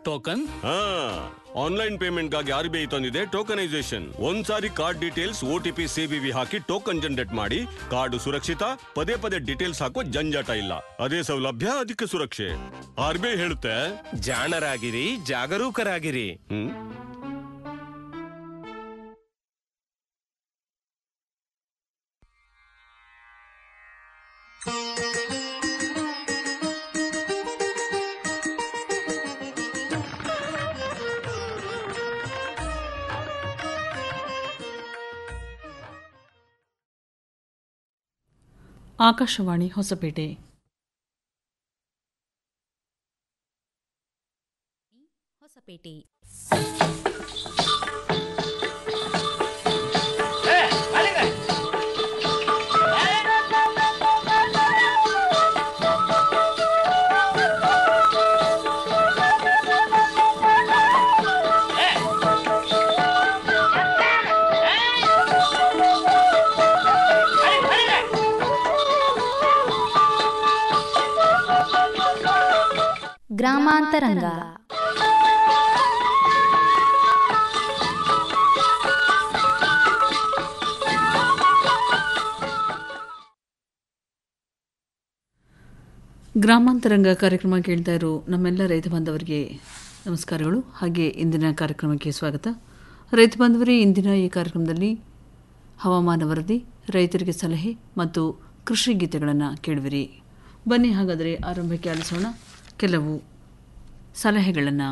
token ಹಾ online payment ಗಾಗಿ R B I ತಂದಿದೆ ಟೋಕನೈಸೇಷನ್ ಒಂದ್ಸಾರಿ card details O T P CVV ಹಾಕಿ ಟೋಕನ್ ಜನರೇಟ್ ಮಾಡಿ ಕಾರ್ಡ್ ಸುರಕ್ಷಿತ ಪದೇ ಪದೇ ಡೀಟೇಲ್ಸ್ ಹಾಕೋ ಜಂಜಾಟ ಇಲ್ಲ ಅದೇ ಸೌಲಭ್ಯ ಅದಕ್ಕೆ ಸುರಕ್ಷೆ ಆರ್ ಬಿ ಐ ಹೇಳುತ್ತೆ ಜಾಣರಾಗಿರಿ ಜಾಗರೂಕರಾಗಿರಿ ಹ್ಮ್ ಆಕಾಶವಾಣಿ ಹೊಸಪೇಟೆ ಹೊಸಪೇಟೆ ಗ್ರಾಮಾಂತರಂಗ ಗ್ರಾಮಾಂತರಂಗ ಕಾರ್ಯಕ್ರಮ ಕೇಳ್ತಾ ಇರೋ ನಮ್ಮೆಲ್ಲ ರೈತ ಬಾಂಧವರಿಗೆ ನಮಸ್ಕಾರಗಳು ಹಾಗೆ ಇಂದಿನ ಕಾರ್ಯಕ್ರಮಕ್ಕೆ ಸ್ವಾಗತ ರೈತ ಬಾಂಧವರೇ ಇಂದಿನ ಈ ಕಾರ್ಯಕ್ರಮದಲ್ಲಿ ಹವಾಮಾನ ವರದಿ ರೈತರಿಗೆ ಸಲಹೆ ಮತ್ತು ಕೃಷಿ ಗೀತೆಗಳನ್ನು ಕೇಳುವಿರಿ ಬನ್ನಿ ಹಾಗಾದರೆ ಆರಂಭಕ್ಕೆ ಆಲಿಸೋಣ ಕೆಲವು ಸಲಹೆಗಳನ್ನು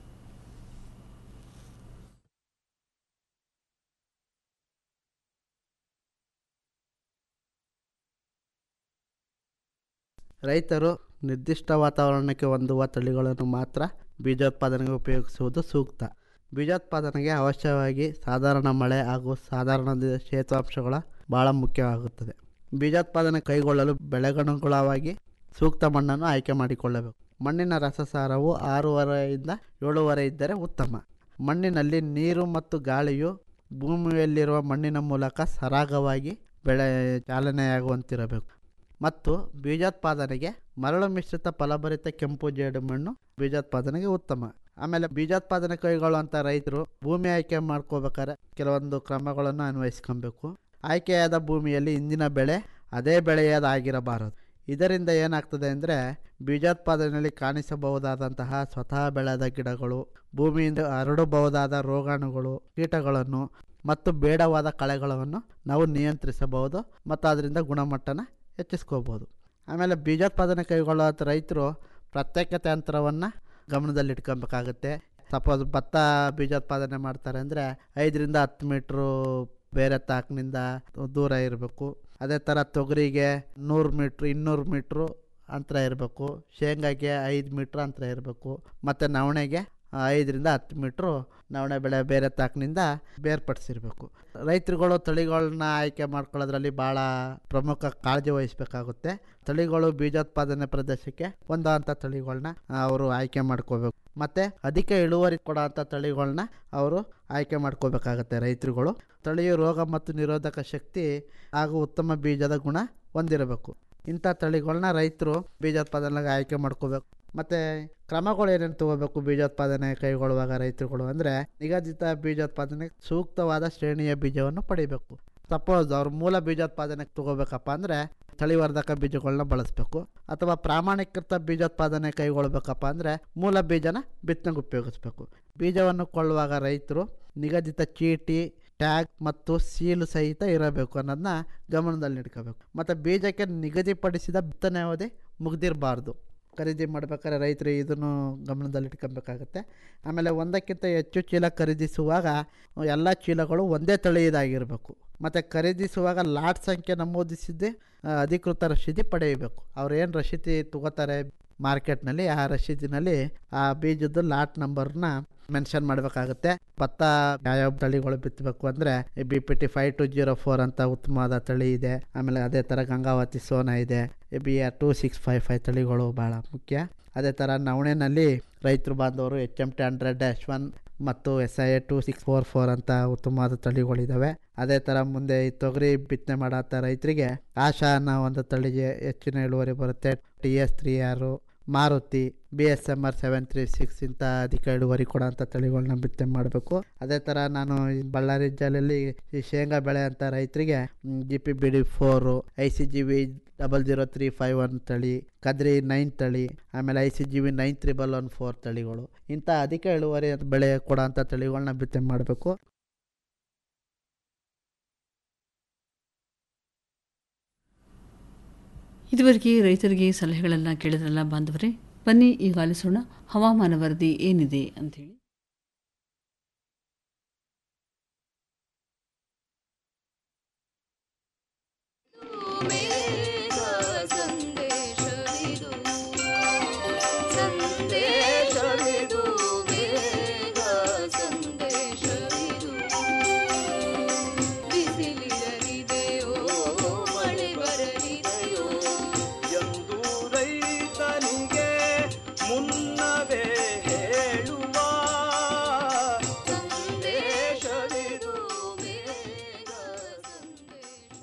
ರೈತರು ನಿರ್ದಿಷ್ಟ ವಾತಾವರಣಕ್ಕೆ ಹೊಂದುವ ತಳಿಗಳನ್ನು ಮಾತ್ರ ಬೀಜೋತ್ಪಾದನೆಗೆ ಉಪಯೋಗಿಸುವುದು ಸೂಕ್ತ ಬೀಜೋತ್ಪಾದನೆಗೆ ಅವಶ್ಯವಾಗಿ ಸಾಧಾರಣ ಮಳೆ ಹಾಗೂ ಸಾಧಾರಣ ದಿ- ಶೇತಾಂಶಗಳ ಭಾಳ ಮುಖ್ಯವಾಗುತ್ತದೆ ಬೀಜೋತ್ಪಾದನೆ ಕೈಗೊಳ್ಳಲು ಬೆಳೆಗನುಗುಣವಾಗಿ ಸೂಕ್ತ ಮಣ್ಣನ್ನು ಆಯ್ಕೆ ಮಾಡಿಕೊಳ್ಳಬೇಕು ಮಣ್ಣಿನ ರಸಸಾರವು ಆರೂವರೆಯಿಂದ ಏಳುವರೆ ಇದ್ದರೆ ಉತ್ತಮ ಮಣ್ಣಿನಲ್ಲಿ ನೀರು ಮತ್ತು ಗಾಳಿಯು ಭೂಮಿಯಲ್ಲಿರುವ ಮಣ್ಣಿನ ಮೂಲಕ ಸರಾಗವಾಗಿ ಬೆಳೆ ಚಾಲನೆಯಾಗುವಂತಿರಬೇಕು ಮತ್ತು ಬೀಜೋತ್ಪಾದನೆಗೆ ಮರಳು ಮಿಶ್ರಿತ ಫಲಭರಿತ ಕೆಂಪು ಜೇಡು ಮಣ್ಣು ಬೀಜೋತ್ಪಾದನೆಗೆ ಉತ್ತಮ ಆಮೇಲೆ ಬೀಜೋತ್ಪಾದನೆ ಕೈಗೊಳ್ಳುವಂಥ ರೈತರು ಭೂಮಿ ಆಯ್ಕೆ ಮಾಡ್ಕೋಬೇಕಾದ್ರೆ ಕೆಲವೊಂದು ಕ್ರಮಗಳನ್ನು ಅನ್ವಯಿಸ್ಕೊಬೇಕು ಆಯ್ಕೆಯಾದ ಭೂಮಿಯಲ್ಲಿ ಇಂದಿನ ಬೆಳೆ ಅದೇ ಬೆಳೆಯದಾಗಿರಬಾರದು ಇದರಿಂದ ಏನಾಗ್ತದೆ ಅಂದರೆ ಬೀಜೋತ್ಪಾದನೆಯಲ್ಲಿ ಕಾಣಿಸಬಹುದಾದಂತಹ ಸ್ವತಃ ಬೆಳೆದ ಗಿಡಗಳು ಭೂಮಿಯಿಂದ ಹರಡಬಹುದಾದ ರೋಗಾಣುಗಳು ಕೀಟಗಳನ್ನು ಮತ್ತು ಬೇಡವಾದ ಕಳೆಗಳನ್ನು ನಾವು ನಿಯಂತ್ರಿಸಬಹುದು ಮತ್ತು ಅದರಿಂದ ಗುಣಮಟ್ಟನ ಹೆಚ್ಚಿಸ್ಕೋಬೋದು ಆಮೇಲೆ ಬೀಜೋತ್ಪಾದನೆ ಕೈಗೊಳ್ಳೋ ರೈತರು ಪ್ರತ್ಯೇಕತೆ ಯಂತ್ರವನ್ನು ಗಮನದಲ್ಲಿಟ್ಕೊಬೇಕಾಗುತ್ತೆ ಸಪೋಸ್ ಭತ್ತ ಬೀಜೋತ್ಪಾದನೆ ಮಾಡ್ತಾರೆ ಅಂದರೆ ಐದರಿಂದ ಹತ್ತು ಮೀಟ್ರು ಬೇರೆ ತಾಕಿನಿಂದ ದೂರ ಇರಬೇಕು ಅದೇ ಥರ ತೊಗರಿಗೆ ನೂರು ಮೀಟ್ರ್ ಇನ್ನೂರು ಮೀಟ್ರು ಅಂತರ ಇರಬೇಕು ಶೇಂಗಾಗೆ ಐದು ಮೀಟ್ರ್ ಅಂತರ ಇರಬೇಕು ಮತ್ತು ನವಣೆಗೆ ಐದರಿಂದ ಹತ್ತು ಮೀಟ್ರು ನವಣೆ ಬೆಳೆ ಬೇರೆ ತಾಕಿನಿಂದ ಬೇರ್ಪಡಿಸಿರ್ಬೇಕು ರೈತರುಗಳು ತಳಿಗಳನ್ನ ಆಯ್ಕೆ ಮಾಡ್ಕೊಳ್ಳೋದ್ರಲ್ಲಿ ಭಾಳ ಪ್ರಮುಖ ಕಾಳಜಿ ವಹಿಸಬೇಕಾಗುತ್ತೆ ತಳಿಗಳು ಬೀಜೋತ್ಪಾದನೆ ಪ್ರದೇಶಕ್ಕೆ ಹೊಂದುವಂಥ ತಳಿಗಳನ್ನ ಅವರು ಆಯ್ಕೆ ಮಾಡ್ಕೋಬೇಕು ಮತ್ತು ಅಧಿಕ ಇಳುವರಿ ಕೊಡೋಂಥ ತಳಿಗಳನ್ನ ಅವರು ಆಯ್ಕೆ ಮಾಡ್ಕೋಬೇಕಾಗತ್ತೆ ರೈತರುಗಳು ತಳಿಯು ರೋಗ ಮತ್ತು ನಿರೋಧಕ ಶಕ್ತಿ ಹಾಗೂ ಉತ್ತಮ ಬೀಜದ ಗುಣ ಹೊಂದಿರಬೇಕು ಇಂಥ ತಳಿಗಳನ್ನ ರೈತರು ಬೀಜೋತ್ಪಾದನೆಗೆ ಆಯ್ಕೆ ಮಾಡ್ಕೋಬೇಕು ಮತ್ತು ಕ್ರಮಗಳು ಏನೇನು ತಗೋಬೇಕು ಬೀಜೋತ್ಪಾದನೆ ಕೈಗೊಳ್ಳುವಾಗ ರೈತರುಗಳು ಅಂದರೆ ನಿಗದಿತ ಬೀಜೋತ್ಪಾದನೆಗೆ ಸೂಕ್ತವಾದ ಶ್ರೇಣಿಯ ಬೀಜವನ್ನು ಪಡಿಬೇಕು ಸಪೋಸ್ ಅವ್ರು ಮೂಲ ಬೀಜೋತ್ಪಾದನೆಗೆ ತಗೋಬೇಕಪ್ಪ ಅಂದರೆ ತಳಿವರ್ಧಕ ಬೀಜಗಳನ್ನ ಬಳಸಬೇಕು ಅಥವಾ ಪ್ರಾಮಾಣೀಕೃತ ಬೀಜೋತ್ಪಾದನೆ ಕೈಗೊಳ್ಬೇಕಪ್ಪ ಅಂದರೆ ಮೂಲ ಬೀಜನ ಬಿತ್ತನೆಗೆ ಉಪಯೋಗಿಸ್ಬೇಕು ಬೀಜವನ್ನು ಕೊಳ್ಳುವಾಗ ರೈತರು ನಿಗದಿತ ಚೀಟಿ ಟ್ಯಾಗ್ ಮತ್ತು ಸೀಲು ಸಹಿತ ಇರಬೇಕು ಅನ್ನೋದನ್ನ ಗಮನದಲ್ಲಿ ಇಟ್ಕೋಬೇಕು ಮತ್ತು ಬೀಜಕ್ಕೆ ನಿಗದಿಪಡಿಸಿದ ಬಿತ್ತನೆ ಅವಧಿ ಮುಗ್ದಿರಬಾರ್ದು ಖರೀದಿ ಮಾಡ್ಬೇಕಾದ್ರೆ ರೈತರು ಇದನ್ನು ಗಮನದಲ್ಲಿ ಇಟ್ಕೊಬೇಕಾಗತ್ತೆ ಆಮೇಲೆ ಒಂದಕ್ಕಿಂತ ಹೆಚ್ಚು ಚೀಲ ಖರೀದಿಸುವಾಗ ಎಲ್ಲ ಚೀಲಗಳು ಒಂದೇ ತಳಿಯದಾಗಿರಬೇಕು ಮತ್ತು ಖರೀದಿಸುವಾಗ ಲಾಟ್ ಸಂಖ್ಯೆ ನಮೂದಿಸಿದ್ದೇ ಆ, ಅಧಿಕೃತ ರಶೀದಿ ಪಡೆಯಬೇಕು ಅವ್ರು ಏನು ರಶೀದಿ ತಗೋತಾರೆ ಮಾರ್ಕೆಟ್ನಲ್ಲಿ ಆ ರಶೀದಿನಲ್ಲಿ ಆ ಬೀಜದ ಲಾಟ್ ನಂಬರ್ನ ಮೆನ್ಷನ್ ಮಾಡಬೇಕಾಗುತ್ತೆ ಭತ್ತ ಯಾವ್ಯಾವ ತಳಿಗಳು ಬಿತ್ತಬೇಕು ಅಂದರೆ B P T five two zero four ಅಂತ ಉತ್ತಮವಾದ ತಳಿ ಇದೆ ಆಮೇಲೆ ಅದೇ ಥರ ಗಂಗಾವತಿ ಸೋನಾ ಇದೆ B R two six five five ತಳಿಗಳು ಭಾಳ ಮುಖ್ಯ ಅದೇ ಥರ ನವಣೆನಲ್ಲಿ ರೈತರು ಬಾಂಧವರು H M T hundred dash one ಮತ್ತು S I A two six four four ಅಂತ ಉತ್ತಮವಾದ ತಳಿಗಳಿದ್ದಾವೆ ಅದೇ ಥರ ಮುಂದೆ ಈ ತೊಗರಿ ಬಿತ್ತನೆ ಮಾಡತ್ತ ರೈತರಿಗೆ ಆಶಾ ಅನ್ನೋ ಒಂದು ತಳಿಗೆ ಹೆಚ್ಚಿನ ಇಳುವರಿ ಬರುತ್ತೆ ಟಿ ಎಸ್ ತ್ರೀ ಆರು Maruti B S M R seven three six ಇಂಥ ಅಧಿಕ ಇಳುವರಿ ಕೊಡೋಂಥ ತಳಿಗಳನ್ನ ಬಿತ್ತನೆ ಮಾಡಬೇಕು ಅದೇ ಥರ ನಾನು ಈ ಬಳ್ಳಾರಿ ಜಿಲ್ಲೆಯಲ್ಲಿ ಈ ಶೇಂಗಾ ಬೆಳೆ ಅಂತ ರೈತರಿಗೆ G P B D four I C G V double zero three five one ತಳಿ ಕದ್ರಿ ನೈನ್ ತಳಿ ಆಮೇಲೆ I C G V nine triple one four ತಳಿಗಳು ಇಂಥ ಅಧಿಕ ಇಳುವರಿ ಬೆಳೆ ಕೊಡೋಂಥ ತಳಿಗಳನ್ನ ಬಿತ್ತನೆ ಮಾಡಬೇಕು ಇದುವರೆಗೆ ರೈತರಿಗೆ ಸಲಹೆಗಳನ್ನು ಕೇಳಿದ್ರಲ್ಲ ಬಾಂಧವರೇ ಬನ್ನಿ ಈಗ ಆಲಿಸೋಣ ಹವಾಮಾನ ವರದಿ ಏನಿದೆ ಅಂಥೇಳಿ ಮೇಘ ಸಂದೇಶವಿದು ಸಂದೇಶವಿದು ಮೇಘ ಸಂದೇಶವಿದು ಬಿಸಿಲಿರಲಿದೆಯೋ ಮಳೆ ಬರಲಿದೆಯೋ ಎಂದು ರೈತನಿಗೆ ಮುನ್ನವೇ ಹೇಳುವ ಸಂದೇಶವಿದು ಮೇಘ ಸಂದೇಶ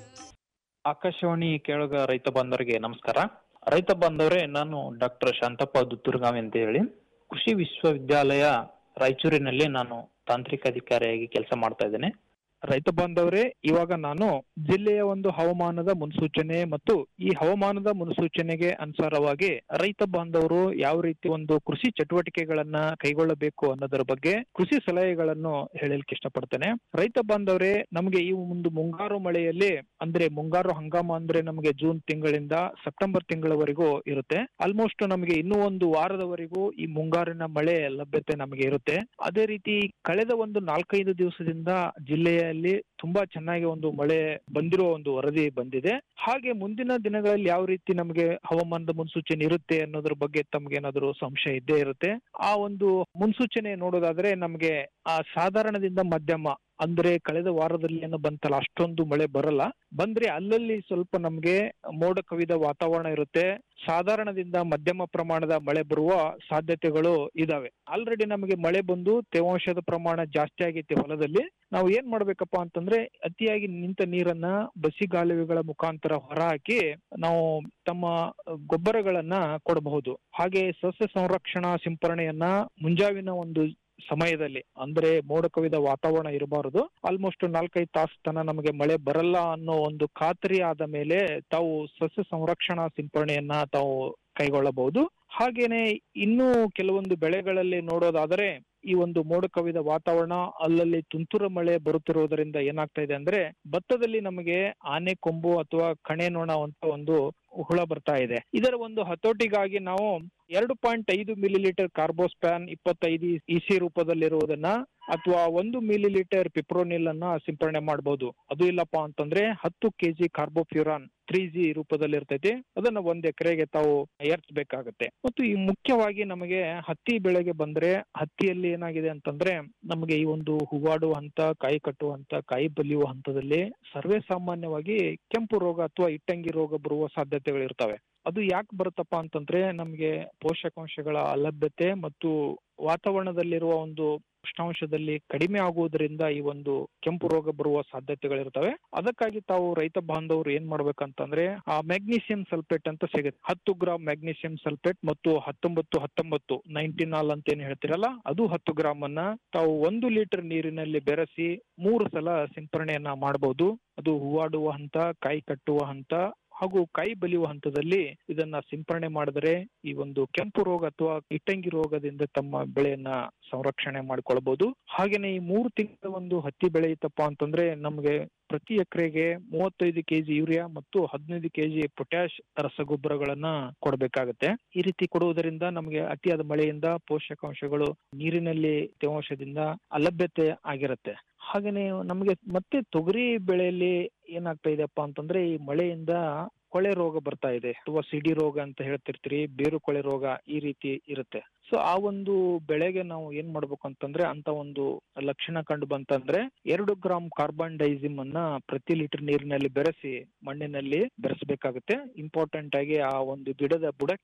ಆಕಾಶವಾಣಿ ಕೇಳುಗ ರೈತ ಬಾಂಧವರಿಗೆ ನಮಸ್ಕಾರ ರೈತ ಬಾಂಧವರೇ ನಾನು ಡಾಕ್ಟರ್ ಶಾಂತಪ್ಪ ದುತ್ತೂರ್ಗಾವಿ ಅಂತ ಹೇಳಿ ಕೃಷಿ ವಿಶ್ವವಿದ್ಯಾಲಯ ರಾಯಚೂರಿನಲ್ಲಿ ನಾನು ತಾಂತ್ರಿಕ ಅಧಿಕಾರಿಯಾಗಿ ಕೆಲಸ ಮಾಡ್ತಾ ಇದ್ದೇನೆ ರೈತ ಬಾಂಧವರೇ ಇವಾಗ ನಾನು ಜಿಲ್ಲೆಯ ಒಂದು ಹವಾಮಾನದ ಮುನ್ಸೂಚನೆ ಮತ್ತು ಈ ಹವಾಮಾನದ ಮುನ್ಸೂಚನೆಗೆ ಅನುಸಾರವಾಗಿ ರೈತ ಬಾಂಧವರು ಯಾವ ರೀತಿ ಒಂದು ಕೃಷಿ ಚಟುವಟಿಕೆಗಳನ್ನ ಕೈಗೊಳ್ಳಬೇಕು ಅನ್ನೋದರ ಬಗ್ಗೆ ಕೃಷಿ ಸಲಹೆಗಳನ್ನು ಹೇಳಲಿಕ್ಕೆ ಇಷ್ಟಪಡ್ತೇನೆ ರೈತ ಬಾಂಧವರೇ ನಮಗೆ ಈ ಒಂದು ಮುಂಗಾರು ಮಳೆಯಲ್ಲಿ ಅಂದ್ರೆ ಮುಂಗಾರು ಹಂಗಾಮ ಅಂದ್ರೆ ನಮಗೆ ಜೂನ್ ತಿಂಗಳಿಂದ ಸೆಪ್ಟೆಂಬರ್ ತಿಂಗಳವರೆಗೂ ಇರುತ್ತೆ ಆಲ್ಮೋಸ್ಟ್ ನಮಗೆ ಇನ್ನೂ ಒಂದು ವಾರದವರೆಗೂ ಈ ಮುಂಗಾರಿನ ಮಳೆ ಲಭ್ಯತೆ ನಮಗೆ ಇರುತ್ತೆ ಅದೇ ರೀತಿ ಕಳೆದ ಒಂದು ನಾಲ್ಕೈದು ದಿವಸದಿಂದ ಜಿಲ್ಲೆಯಲ್ಲಿ ತುಂಬಾ ಚೆನ್ನಾಗಿ ಒಂದು ಮಳೆ ಬಂದಿರೋ ಒಂದು ವರದಿ ಬಂದಿದೆ ಹಾಗೆ ಮುಂದಿನ ದಿನಗಳಲ್ಲಿ ಯಾವ ರೀತಿ ನಮಗೆ ಹವಾಮಾನದ ಮುನ್ಸೂಚನೆ ಇರುತ್ತೆ ಅನ್ನೋದ್ರ ಬಗ್ಗೆ ತಮ್ಗೆ ಏನಾದ್ರು ಸಂಶಯ ಇದ್ದೇ ಇರುತ್ತೆ ಆ ಒಂದು ಮುನ್ಸೂಚನೆ ನೋಡೋದಾದ್ರೆ ನಮಗೆ ಆ ಸಾಧಾರಣದಿಂದ ಮಧ್ಯಮ ಅಂದ್ರೆ ಕಳೆದ ವಾರದಲ್ಲಿ ಏನು ಬಂತಲ್ಲ ಅಷ್ಟೊಂದು ಮಳೆ ಬರಲ್ಲ ಬಂದ್ರೆ ಅಲ್ಲಲ್ಲಿ ಸ್ವಲ್ಪ ನಮ್ಗೆ ಮೋಡ ಕವಿದ ವಾತಾವರಣ ಇರುತ್ತೆ ಸಾಧಾರಣದಿಂದ ಮಧ್ಯಮ ಪ್ರಮಾಣದ ಮಳೆ ಬರುವ ಸಾಧ್ಯತೆಗಳು ಇದಾವೆ ಆಲ್ರೆಡಿ ನಮಗೆ ಮಳೆ ಬಂದು ತೇವಾಂಶದ ಪ್ರಮಾಣ ಜಾಸ್ತಿ ಆಗೈತಿ ಹೊಲದಲ್ಲಿ ನಾವು ಏನ್ ಮಾಡ್ಬೇಕಪ್ಪ ಅಂತಂದ್ರೆ ಅತಿಯಾಗಿ ನಿಂತ ನೀರನ್ನ ಬಸಿಗಾಲುವೆಗಳ ಮುಖಾಂತರ ಹೊರಹಾಕಿ ನಾವು ತಮ್ಮ ಗೊಬ್ಬರಗಳನ್ನ ಕೊಡಬಹುದು ಹಾಗೆ ಸಸ್ಯ ಸಂರಕ್ಷಣಾ ಸಿಂಪರಣೆಯನ್ನ ಮುಂಜಾವಿನ ಒಂದು ಸಮಯದಲ್ಲಿ ಅಂದ್ರೆ ಮೋಡ ಕವಿದ ವಾತಾವರಣ ಇರಬಾರದು ಆಲ್ಮೋಸ್ಟ್ ನಾಲ್ಕೈದು ತಾಸು ತನ ನಮಗೆ ಮಳೆ ಬರಲ್ಲ ಅನ್ನೋ ಒಂದು ಖಾತರಿ ಆದ ಮೇಲೆ ತಾವು ಸಸ್ಯ ಸಂರಕ್ಷಣಾ ಸಿಂಪರಣೆಯನ್ನ ತಾವು ಕೈಗೊಳ್ಳಬಹುದು ಹಾಗೇನೆ ಇನ್ನೂ ಕೆಲವೊಂದು ಬೆಳೆಗಳಲ್ಲಿ ನೋಡೋದಾದರೆ ಈ ಒಂದು ಮೋಡ ಕವಿದ ವಾತಾವರಣ ಅಲ್ಲಲ್ಲಿ ತುಂತುರು ಮಳೆ ಬರುತ್ತಿರುವುದರಿಂದ ಏನಾಗ್ತಾ ಇದೆ ಅಂದ್ರೆ ಭತ್ತದಲ್ಲಿ ನಮಗೆ ಆನೆ ಕೊಂಬು ಅಥವಾ ಕಣೆ ನೊಣ ಅಂತ ಒಂದು ಹುಳ ಬರ್ತಾ ಇದೆ ಇದರ ಒಂದು ಹತೋಟಿಗಾಗಿ ನಾವು ಎರಡು ಪಾಯಿಂಟ್ ಐದು ಮಿಲಿ ಲೀಟರ್ ಕಾರ್ಬೋಸ್ಪ್ಯಾನ್ ಇಪ್ಪತ್ತೈದು ಇಸಿ ರೂಪದಲ್ಲಿರುವುದನ್ನ ಅಥವಾ ಒಂದು ಮಿಲಿ ಲೀಟರ್ ಪಿಪ್ರೋನಿಲ್ ಅನ್ನ ಸಿಂಪರಣೆ ಮಾಡಬಹುದು ಅದು ಇಲ್ಲಪ್ಪ ಅಂತಂದ್ರೆ ಹತ್ತು ಕೆಜಿ ಕಾರ್ಬೋಫ್ಯೂರಾನ್ ತ್ರೀ ಜಿ ರೂಪದಲ್ಲಿ ಇರ್ತೈತಿ ಅದನ್ನ ಒಂದ್ ಎಕರೆಗೆ ತಾವು ಏರ್ಸ್ಬೇಕಾಗತ್ತೆ ಮತ್ತು ಈ ಮುಖ್ಯವಾಗಿ ನಮಗೆ ಹತ್ತಿ ಬೆಳೆಗೆ ಬಂದ್ರೆ ಹತ್ತಿಯಲ್ಲಿ ಏನಾಗಿದೆ ಅಂತಂದ್ರೆ ನಮಗೆ ಈ ಒಂದು ಹೂವಾಡುವ ಹಂತ ಕಾಯಿ ಕಟ್ಟುವ ಹಂತ ಕಾಯಿ ಬಲಿಯುವ ಹಂತದಲ್ಲಿ ಸರ್ವೇ ಸಾಮಾನ್ಯವಾಗಿ ಕೆಂಪು ರೋಗ ಅಥವಾ ಇಟ್ಟಂಗಿ ರೋಗ ಬರುವ ಸಾಧ್ಯತೆಗಳು ಇರ್ತವೆ ಅದು ಯಾಕೆ ಬರುತ್ತಪ್ಪ ಅಂತಂದ್ರೆ ನಮಗೆ ಪೋಷಕಾಂಶಗಳ ಅಲಭ್ಯತೆ ಮತ್ತು ವಾತಾವರಣದಲ್ಲಿರುವ ಒಂದು ಉಷ್ಣಾಂಶದಲ್ಲಿ ಕಡಿಮೆ ಆಗುವುದರಿಂದ ಈ ಒಂದು ಕೆಂಪು ರೋಗ ಬರುವ ಸಾಧ್ಯತೆಗಳಿರ್ತವೆ ಅದಕ್ಕಾಗಿ ತಾವು ರೈತ ಬಾಂಧವರು ಏನ್ ಮಾಡ್ಬೇಕಂತಂದ್ರೆ ಆ ಮ್ಯಾಗ್ನೀಸಿಯಂ ಸಲ್ಫೇಟ್ ಅಂತ ಸಿಗುತ್ತೆ ಹತ್ತು ಗ್ರಾಮ್ ಮ್ಯಾಗ್ನೀಸಿಯಂ ಸಲ್ಫೇಟ್ ಮತ್ತು ಹತ್ತೊಂಬತ್ತು ಹತ್ತೊಂಬತ್ತು ನೈಂಟಿನಾಲ್ ಅಂತ ಏನ್ ಹೇಳ್ತಿರಲ್ಲ ಅದು ಹತ್ತು ಗ್ರಾಮ್ ಅನ್ನ ತಾವು ಒಂದು ಲೀಟರ್ ನೀರಿನಲ್ಲಿ ಬೆರೆಸಿ ಮೂರು ಸಲ ಸಿಂಪರಣೆಯನ್ನ ಮಾಡಬಹುದು ಅದು ಹೂವಾಡುವ ಹಂತ ಕಾಯಿ ಕಟ್ಟುವ ಹಂತ ಹಾಗೂ ಕಾಯಿ ಬಲಿಯುವ ಹಂತದಲ್ಲಿ ಇದನ್ನ ಸಿಂಪರಣೆ ಮಾಡಿದರೆ ಈ ಒಂದು ಕೆಂಪು ರೋಗ ಅಥವಾ ಇಟ್ಟಂಗಿ ರೋಗದಿಂದ ತಮ್ಮ ಬೆಳೆಯನ್ನ ಸಂರಕ್ಷಣೆ ಮಾಡ್ಕೊಳ್ಬಹುದು ಹಾಗೇನೆ ಈ ಮೂರು ತಿಂಗಳ ಒಂದು ಹತ್ತಿ ಬೆಳೆ ಇತ್ತಪ್ಪ ಅಂತಂದ್ರೆ ನಮ್ಗೆ ಪ್ರತಿ ಎಕರೆಗೆ ಮೂವತ್ತೈದು ಕೆಜಿ ಯೂರಿಯಾ ಮತ್ತು ಹದಿನೈದು ಕೆಜಿ ಪೊಟ್ಯಾಶ್ ರಸಗೊಬ್ಬರಗಳನ್ನ ಕೊಡಬೇಕಾಗತ್ತೆ ಈ ರೀತಿ ಕೊಡುವುದರಿಂದ ನಮಗೆ ಅತಿಯಾದ ಮಳೆಯಿಂದ ಪೋಷಕಾಂಶಗಳು ನೀರಿನಲ್ಲಿ ತೇವಾಂಶದಿಂದ ಅಲಭ್ಯತೆ ಆಗಿರುತ್ತೆ ಹಾಗೇನೆ ನಮಗೆ ಮತ್ತೆ ತೊಗರಿ ಬೆಳೆಯಲ್ಲಿ ಏನಾಗ್ತಾ ಇದೆಯಪ್ಪ ಅಂತಂದ್ರೆ ಈ ಮಳೆಯಿಂದ ಕೊಳೆ ರೋಗ ಬರ್ತಾ ಇದೆ ಅಥವಾ ಸಿಡಿ ರೋಗ ಅಂತ ಹೇಳ್ತಿರ್ತೀರಿ ಬೇರು ಕೊಳೆ ರೋಗ ಈ ರೀತಿ ಇರುತ್ತೆ ಸೊ ಆ ಒಂದು ಬೆಳೆಗೆ ನಾವು ಏನ್ ಮಾಡ್ಬೇಕು ಅಂತಂದ್ರೆ ಅಂತ ಒಂದು ಲಕ್ಷಣ ಕಂಡು ಬಂತಂದ್ರೆ ಎರಡು ಗ್ರಾಮ್ ಕಾರ್ಬನ್ ಡೈಸಿಮ್ ಅನ್ನ ಪ್ರತಿ ಲೀಟರ್ ನೀರಿನಲ್ಲಿ ಬೆರೆಸಿ ಮಣ್ಣಿನಲ್ಲಿ ಬೆರೆಸಬೇಕಾಗುತ್ತೆ ಇಂಪಾರ್ಟೆಂಟ್ ಆಗಿ ಆ ಒಂದು ಗಿಡದ ಬುಡಕ್ಕೆ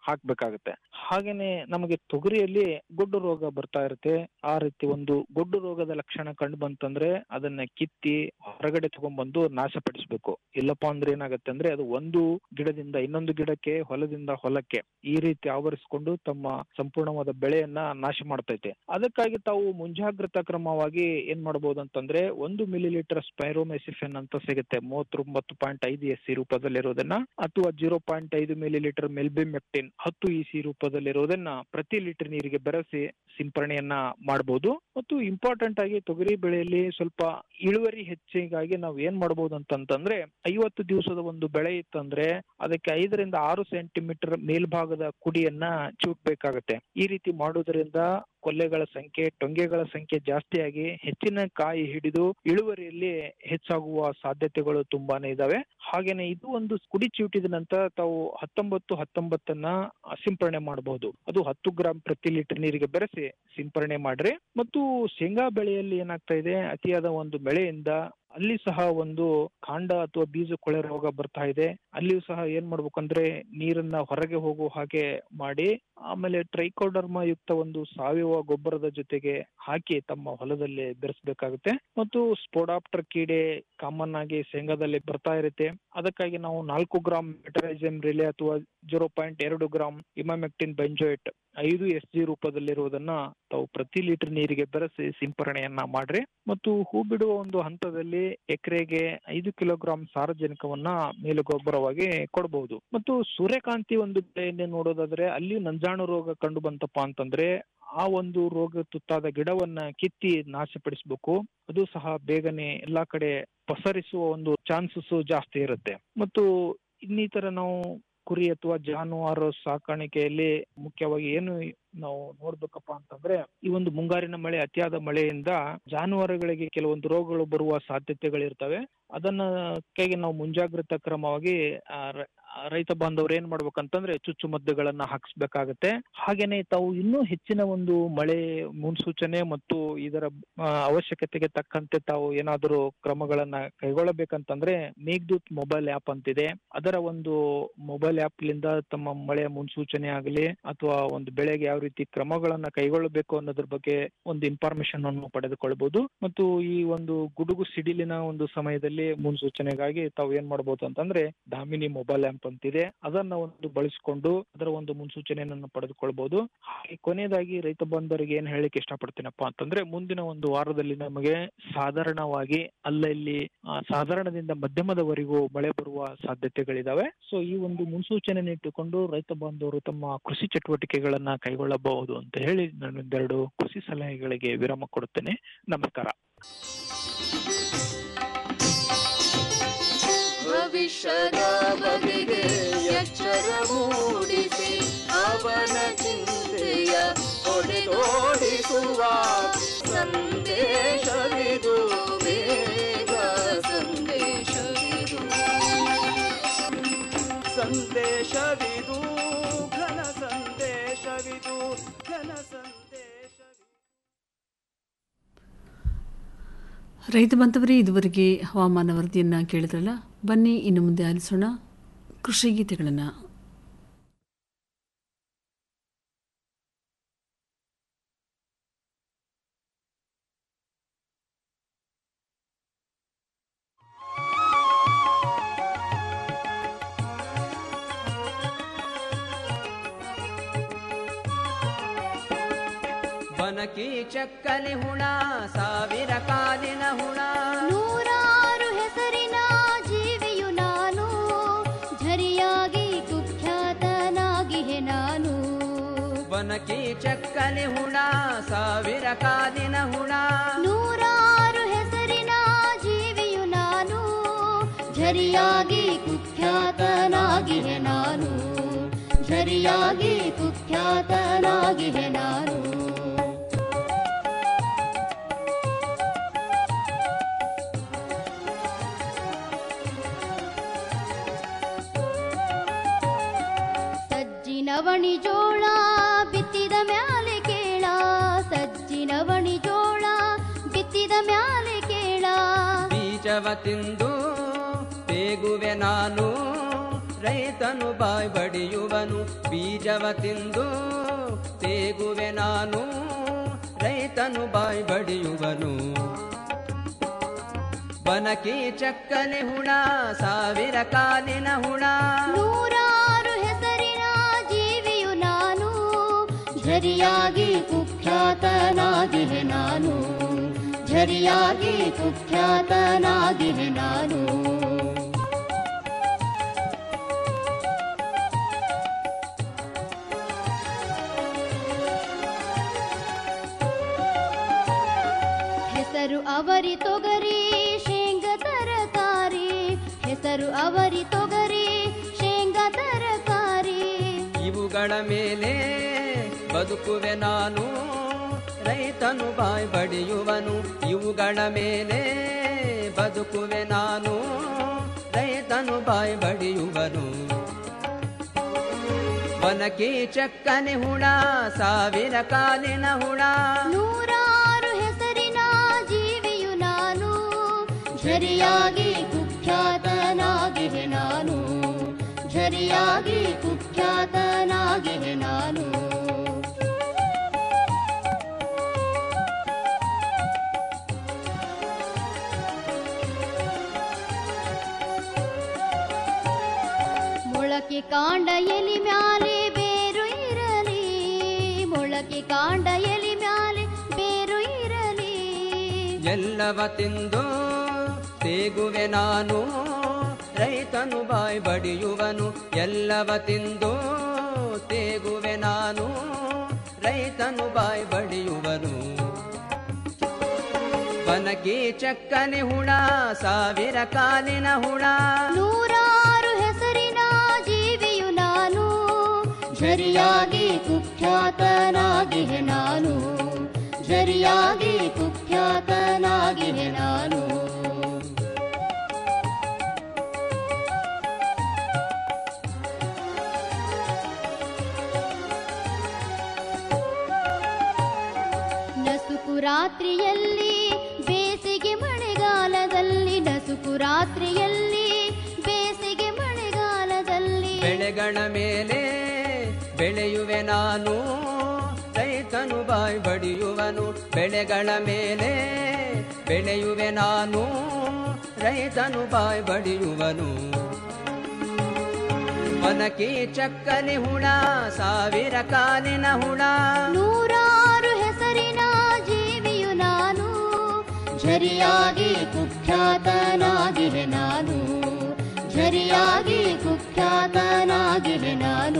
ಹಾಕ್ಬೇಕಾಗುತ್ತೆ ಹಾಗೇನೆ ನಮಗೆ ತೊಗರಿಯಲ್ಲಿ ಗೊಡ್ಡು ರೋಗ ಬರ್ತಾ ಇರುತ್ತೆ ಆ ರೀತಿ ಒಂದು ಗೊಡ್ಡು ರೋಗದ ಲಕ್ಷಣ ಕಂಡು ಬಂತಂದ್ರೆ ಅದನ್ನ ಕಿತ್ತಿ ಹೊರಗಡೆ ತಗೊಂಡ್ಬಂದು ನಾಶಪಡಿಸ್ಬೇಕು ಇಲ್ಲಪ್ಪ ಅಂದ್ರೆ ಏನಾಗುತ್ತೆ ಅಂದ್ರೆ ಅದು ಒಂದು ಗಿಡದಿಂದ ಇನ್ನೊಂದು ಗಿಡಕ್ಕೆ ಹೊಲದಿಂದ ಹೊಲಕ್ಕೆ ಈ ರೀತಿ ಆವರಿಸಿಕೊಂಡು ತಮ್ಮ ಸಂಪೂರ್ಣವಾದ ಬೆಳೆಯನ್ನ ನಾಶ ಮಾಡ್ತೈತೆ ಅದಕ್ಕಾಗಿ ತಾವು ಮುಂಜಾಗ್ರತಾ ಕ್ರಮವಾಗಿ ಏನ್ ಮಾಡಬಹುದು ಅಂತಂದ್ರೆ ಒಂದು ಮಿಲಿ ಲೀಟರ್ ಸ್ಪೈರೋಮೆಸಿಫೆನ್ ಅಂತ ಸಿಗುತ್ತೆ ಮೂವತ್ತೊಂಬತ್ತು ಪಾಯಿಂಟ್ ಐದು ಎಸ್ ಸಿ ರೂಪದಲ್ಲಿರೋದನ್ನ ಅಥವಾ ಜೀರೋ ಪಾಯಿಂಟ್ ಐದು ಮಿಲಿ ಲೀಟರ್ ಮೆಲ್ಬಿಮೆಕ್ಟಿನ್ ಹತ್ತು ಇ ಸಿ ರೂಪದಲ್ಲಿರೋದನ್ನ ಪ್ರತಿ ಲೀಟರ್ ನೀರಿಗೆ ಬೆರೆಸಿ ಸಿಂಪರಣೆಯನ್ನ ಮಾಡಬಹುದು ಮತ್ತು ಇಂಪಾರ್ಟೆಂಟ್ ಆಗಿ ತೊಗರಿ ಬೆಳೆಯಲ್ಲಿ ಸ್ವಲ್ಪ ಇಳುವರಿ ಹೆಚ್ಚಿಗಾಗಿ ನಾವು ಏನ್ ಮಾಡಬಹುದು ಅಂತಂತಂದ್ರೆ ಐವತ್ತು ದಿವಸದ ಒಂದು ಬೆಳೆ ಇತ್ತಂದ್ರೆ ಅದಕ್ಕೆ ಐದರಿಂದ ಆರು ಸೆಂಟಿಮೀಟರ್ ಮೇಲ್ಭಾಗದ ಕುಡಿಯನ್ನ ಚೂಟ್ಬೇಕಾಗತ್ತೆ ಈ ರೀತಿ ಮಾಡೋದ್ರಿಂದ ಕೊಲ್ಲೆಗಳ ಸಂಖ್ಯೆ ಟೊಂಗೆಗಳ ಸಂಖ್ಯೆ ಜಾಸ್ತಿಯಾಗಿ ಹೆಚ್ಚಿನ ಕಾಯಿ ಹಿಡಿದು ಇಳುವರಿಯಲ್ಲಿ ಹೆಚ್ಚಾಗುವ ಸಾಧ್ಯತೆಗಳು ತುಂಬಾನೇ ಇದಾವೆ ಹಾಗೇನೆ ಇದು ಒಂದು ಕುಡಿ ಚೀಟಿದ ನಂತರ ತಾವು ಹತ್ತೊಂಬತ್ತು ಹತ್ತೊಂಬತ್ತನ್ನ ಸಿಂಪರಣೆ ಮಾಡಬಹುದು ಅದು ಹತ್ತು ಗ್ರಾಂ ಪ್ರತಿ ಲೀಟರ್ ನೀರಿಗೆ ಬೆರೆಸಿ ಸಿಂಪರಣೆ ಮಾಡ್ರಿ ಮತ್ತು ಶೇಂಗಾ ಬೆಳೆಯಲ್ಲಿ ಏನಾಗ್ತಾ ಇದೆ ಅತಿಯಾದ ಒಂದು ಬೆಳೆಯಿಂದ ಅಲ್ಲಿ ಸಹ ಒಂದು ಕಾಂಡ ಅಥವಾ ಬೀಜ ಕೊಳೆ ರೋಗ ಬರ್ತಾ ಇದೆ ಅಲ್ಲಿಯೂ ಸಹ ಏನ್ ಮಾಡ್ಬೇಕಂದ್ರೆ ನೀರನ್ನ ಹೊರಗೆ ಹೋಗುವ ಹಾಗೆ ಮಾಡಿ ಆಮೇಲೆ ಟ್ರೈಕೋಡರ್ಮ ಯುಕ್ತ ಒಂದು ಸಾವಯವ ಗೊಬ್ಬರದ ಜೊತೆಗೆ ಹಾಕಿ ತಮ್ಮ ಹೊಲದಲ್ಲಿ ಬೆರೆಸಬೇಕಾಗುತ್ತೆ ಮತ್ತು ಸ್ಪೋಡಾಪ್ಟರ್ ಕೀಡೆ ಕಾಮನ್ ಆಗಿ ಶೇಂಗಾದಲ್ಲಿ ಬರ್ತಾ ಇರುತ್ತೆ ಅದಕ್ಕಾಗಿ ನಾವು ನಾಲ್ಕು ಗ್ರಾಮ್ ಮೆಟರೈಸಮ್ ರಿಲೆ ಅಥವಾ ಜೀರೋ ಪಾಯಿಂಟ್ ಎರಡು ಗ್ರಾಮ್ ಇಮಾಮೆಕ್ಟಿನ್ ಬೆಂಜೋಯಿಟ್ ಐದು ಎಸ್ ಜಿ ರೂಪದಲ್ಲಿರುವುದನ್ನ ತಾವು ಪ್ರತಿ ಲೀಟರ್ ನೀರಿಗೆ ಬೆರೆಸಿ ಸಿಂಪರಣೆಯನ್ನ ಮಾಡ್ರಿ ಮತ್ತು ಹೂ ಬಿಡುವ ಒಂದು ಹಂತದಲ್ಲಿ ಎಕರೆಗೆ ಐದು ಕಿಲೋಗ್ರಾಂ ಸಾರಜನಕವನ್ನ ಮೇಲುಗೊಬ್ಬರವಾಗಿ ಕೊಡಬಹುದು ಮತ್ತು ಸೂರ್ಯಕಾಂತಿ ಒಂದು ಬೆಳೆಯನ್ನೇ ನೋಡೋದಾದ್ರೆ ಅಲ್ಲಿ ನಂಜಾಣು ರೋಗ ಕಂಡು ಬಂತಪ್ಪ ಅಂತಂದ್ರೆ ಆ ಒಂದು ರೋಗ ತುತ್ತಾದ ಗಿಡವನ್ನ ಕಿತ್ತಿ ನಾಶಪಡಿಸಬೇಕು ಅದು ಸಹ ಬೇಗನೆ ಎಲ್ಲಾ ಕಡೆ ಪಸರಿಸುವ ಒಂದು ಚಾನ್ಸಸ್ ಜಾಸ್ತಿ ಇರುತ್ತೆ ಮತ್ತು ಇನ್ನಿತರ ನಾವು ಕುರಿ ಅಥವಾ ಜಾನುವಾರು ಸಾಕಾಣಿಕೆಯಲ್ಲಿ ಮುಖ್ಯವಾಗಿ ಏನು ನಾವು ನೋಡ್ಬೇಕಪ್ಪ ಅಂತಂದ್ರೆ ಈ ಒಂದು ಮುಂಗಾರಿನ ಮಳೆ ಅತಿಯಾದ ಮಳೆಯಿಂದ ಜಾನುವಾರುಗಳಿಗೆ ಕೆಲವೊಂದು ರೋಗಗಳು ಬರುವ ಸಾಧ್ಯತೆಗಳಿರ್ತವೆ ಅದನ್ನ ಕೈಗೆ ನಾವು ಮುಂಜಾಗ್ರತಾ ಕ್ರಮವಾಗಿ ಆ, ರ- ಆ, ರೈತ ಬಾಂಧವರು ಏನ್ ಮಾಡ್ಬೇಕಂತಂದ್ರೆ ಚುಚ್ಚುಮದ್ದುಗಳನ್ನ ಹಾಕಿಸ್ಬೇಕಾಗತ್ತೆ ಹಾಗೇನೆ ತಾವು ಇನ್ನೂ ಹೆಚ್ಚಿನ ಒಂದು ಮಳೆ ಮುನ್ಸೂಚನೆ ಮತ್ತು ಇದರ ಆ, ಅವಶ್ಯಕತೆಗೆ ತಕ್ಕಂತೆ ತಾವು ಏನಾದರೂ ಕ್ರಮಗಳನ್ನ ಕೈಗೊಳ್ಳಬೇಕಂತಂದ್ರೆ ಮೇಘದೂತ್ ಮೊಬೈಲ್ ಆಪ್ ಅಂತಿದೆ ಅದರ ಒಂದು ಮೊಬೈಲ್ ಆಪ್ ಲಿಂದ ತಮ್ಮ ಮಳೆಯ ಮುನ್ಸೂಚನೆ ಆಗಲಿ ಅಥವಾ ಒಂದು ಬೆಳೆಗೆ ಯಾವ ರೀತಿ ಕ್ರಮಗಳನ್ನ ಕೈಗೊಳ್ಳಬೇಕು ಅನ್ನೋದ್ರ ಬಗ್ಗೆ ಒಂದು ಇನ್ಫಾರ್ಮೇಶನ್ ಅನ್ನು ಪಡೆದುಕೊಳ್ಬಹುದು ಮತ್ತು ಈ ಒಂದು ಗುಡುಗು ಸಿಡಿಲಿನ ಒಂದು ಸಮಯದಲ್ಲಿ ಮುನ್ಸೂಚನೆಗಾಗಿ ತಾವು ಏನ್ ಮಾಡಬಹುದು ಅಂತಂದ್ರೆ ದಾಮಿನಿ ಮೊಬೈಲ್ ಆ್ಯಪ್ ಅಂತಿದೆ ಅದನ್ನ ಒಂದು ಬಳಸಿಕೊಂಡು ಅದರ ಒಂದು ಮುನ್ಸೂಚನೆಯನ್ನು ಪಡೆದುಕೊಳ್ಬಹುದು ಹಾಗೆ ಕೊನೆಯದಾಗಿ ರೈತ ಬಂಧುವರಿಗೆ ಏನ್ ಹೇಳಿಕ್ಕೆ ಇಷ್ಟಪಡ್ತೀನಪ್ಪ ಅಂತಂದ್ರೆ ಮುಂದಿನ ಒಂದು ವಾರದಲ್ಲಿ ನಮಗೆ ಸಾಧಾರಣವಾಗಿ ಅಲ್ಲಲ್ಲಿ ಆ, ಸಾಧಾರಣದಿಂದ ಮಧ್ಯಮದವರೆಗೂ ಮಳೆ ಬರುವ ಸಾಧ್ಯತೆಗಳಿದಾವೆ ಸೊ ಈ ಒಂದು ಮುನ್ಸೂಚನೆಯನ್ನು ಇಟ್ಟುಕೊಂಡು ರೈತ ಬಾಂಧವರು ತಮ್ಮ ಕೃಷಿ ಚಟುವಟಿಕೆಗಳನ್ನ ಕೈಗೊಳ್ಳಬಹುದು ಅಂತ ಹೇಳಿ ನಾನು ಒಂದೆರಡು ಕೃಷಿ ಸಲಹೆಗಳಿಗೆ ವಿರಾಮ ಕೊಡುತ್ತೇನೆ ನಮಸ್ಕಾರ ಭವಿಷ್ಯದ ಬಗೆಗೆ ಎಚ್ಚರ ಮೂಡಿಸಿ ಅವನ ಚಿಂತೆಯ ಹೊಡೆದೋಡಿಸುವ ಸಂದೇಶವಿದು ಬೇಗ ಸಂದೇಶವಿದು ಸಂದೇಶವಿದು ಘನ ಸಂದೇಶವಿದು ಘನ ಸಂದೇಶವಿದು ರೈತ ಬಾಂಧವರೇ ಇದುವರೆಗೆ ಹವಾಮಾನ ವರದಿಯನ್ನು ಕೇಳಿದ್ರಲ್ಲ ಬನ್ನಿ ಇನ್ನು ಮುಂದೆ ಆಲಿಸೋಣ ಕೃಷಿ ಗೀತೆಗಳನ್ನು ಬನಕಿ ಚಕ್ಕಲಿ ಹುಣ ಸಾವಿರ ಕಾಲಿನ ಹುಣ ನೂರಾರು ಹೆಸರಿನ ಜೀವಿಯು ನಾನು ಝರಿಯಾಗಿ ಕುಖ್ಯಾತನಾಗಿಹೆ ನಾನು ಬನಕಿ ಚಕ್ಕಲಿ ಹುಣ ಸಾವಿರ ಕಾಲಿನ ಹುಣ ನೂರಾರು ಹೆಸರಿನ ಜೀವಿಯು ನಾನು ಝರಿಯಾಗಿ ಕುಖ್ಯಾತನಾಗಿಹೆ ನಾನು ಝರಿಯಾಗಿ ಕುಖ್ಯಾತನಾಗಿಹೆ ನಾನು ಸಜ್ಜಿನವಣಿ ಜೋಳ ಬಿತ್ತಿದ ಮ್ಯಾಲೆ ಕೇಳ ಸಜ್ಜಿನವಣಿ ಜೋಳ ಬಿತ್ತಿದ ಮ್ಯಾಲೆ ಕೇಳ ಬೀಜವ ತಿಂದು ತೇಗುವೆ ನಾನು ರೈತನು ಬಾಯ್ ಬಡಿಯುವನು ಬೀಜವ ತಿಂದು ತೇಗುವೆ ನಾನು ರೈತನು ಬಾಯ್ ಬಡಿಯುವನು ಬನಕಿ ಚಕ್ಕನೆ ಹುಣ ಸಾವಿರ ಕಾಲಿನ ಹುಣ ನೂರಾರು ಹೆಸರಿನ ಜೀವಿಯು ನಾನು ಝರಿಯಾಗಿ ಕುಖ್ಯಾತನಾಗಿವೆ ನಾನು ಝರಿಯಾಗಿ ಕುಖ್ಯಾತನಾಗಿವೆ ನಾನು ಹೆಸರು ಅವರಿ ತೊಗರಿ ಶೇಂಗ ತರಕಾರಿ ಹೆಸರು ಅವರಿ ತೊಗರಿ ಶೇಂಗ ತರಕಾರಿ ಇವುಗಳ ಮೇಲೆ ಬದುಕುವೆ ನಾನು ರೈತನು ಬಾಯ್ ಬಡಿಯುವನು ಇವುಗಳ ಮೇಲೆ ಬದುಕುವೆ ನಾನು ರೈತನು ಬಾಯ್ ಬಡಿಯುವನು ವನಕಿ ಚಕ್ಕನೆ ಹುಣ ಸಾವಿರ ಕಾಲಿನ ಹುಣ ನೂರಾರು ಹೆಸರಿನ ಜೀವಿಯು ನಾನು ಝರಿಯಾಗಿ ಕುಖ್ಯಾತನಾಗಿವೆ ನಾನು ಝರಿಯಾಗಿ ಕುಖ್ಯಾತನಾಗಿವೆ ನಾನು ಮೊಳಕೆ ಕಾಂಡ ಎಲಿ ಮ್ಯಾಲೆ ಬೇರು ಇರಲಿ ಮೊಳಕೆ ಕಾಂಡ ಎಲಿ ಮ್ಯಾಲೆ ಬೇರು ಇರಲಿ ಎಲ್ಲವ ತಿಂದು ತೇಗುವೆ ನಾನು ರೈತನು ಬಾಯ್ ಬಡಿಯುವನು ಎಲ್ಲವ ತಿಂದು ತೇಗುವೆ ನಾನು ರೈತನು ಬಾಯ್ ಬಡಿಯುವನು ಬನಕಿ ಚಕ್ಕನೆ ಹುಣ ಸಾವಿರ ಕಾಲಿನ ಹುಣ ನೂರಾರು ಹೆಸರಿನ ಜೀವಿಯು ನಾನು ಝರಿಯಾಗಿ ಕುಖ್ಯಾತನಾಗಿವೆ ನಾನು ಝರಿಯಾಗಿ ಕುಖ್ಯಾತನಾಗಿವೆ ನಾನು ನಸುಕು ರಾತ್ರಿಯಲ್ಲಿ ಬೇಸಿಗೆ ಮಳೆಗಾಲದಲ್ಲಿ ನಸುಕು ರಾತ್ರಿಯಲ್ಲಿ ಬೇಸಿಗೆ ಮಳೆಗಾಲದಲ್ಲಿ ಬೆಳೆಗಳ ಮೇಲೆ ಬೆಳೆಯುವೆ ನಾನು ರೈತನು ಬಾಯ್ ಬಡಿಯುವನು ಬೆಳೆಗಳ ಮೇಲೆ ಬೆಳೆಯುವೆ ನಾನು ರೈತನು ಬಾಯ್ ಬಡಿಯುವನು ವನಕಿ ಚಕ್ಕನೆ ಹುಣ ಸಾವಿರ ಕಾಲಿನ ಹುಣ ನೂರಾರು ಹೆಸರಿನ ಜೀವಿಯು ನಾನು ಝರಿಯಾಗಿ ಕುಖ್ಯಾತನಾಗಿವೆ ನಾನು ಝರಿಯಾಗಿ ಕುಖ್ಯಾತನಾಗಿವೆ ನಾನು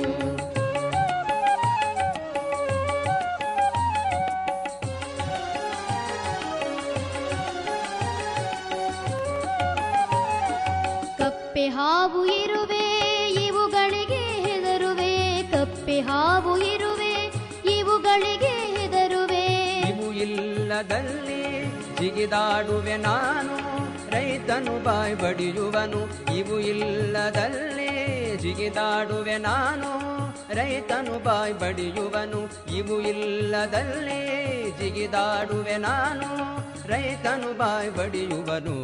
ಕಪ್ಪೆ ಹಾವು ಇರುವೆ ಇವುಗಳಿಗೆ ಹೆದರುವೆ ಕಪ್ಪೆ ಹಾವು ಇರುವೆ ಇವುಗಳಿಗೆ ಹೆದರುವೆ ಇವು ಇಲ್ಲದಲ್ಲಿ ಜಿಗಿದಾಡುವೆ ನಾನು ರೈತನು ಬಾಯ್ ಬಡಿಯುವನು ಇವು ಇಲ್ಲದಲ್ಲಿ ಜಿಗಿದಾಡುವೆ ನಾನು ರೈತನು ಬಾಯ್ ಬಡಿಯುವನು ಇವು ಇಲ್ಲದಲ್ಲಿ ಜಿಗಿದಾಡುವೆ ನಾನು ರೈತನು ಬಾಯ್ ಬಡಿಯುವನು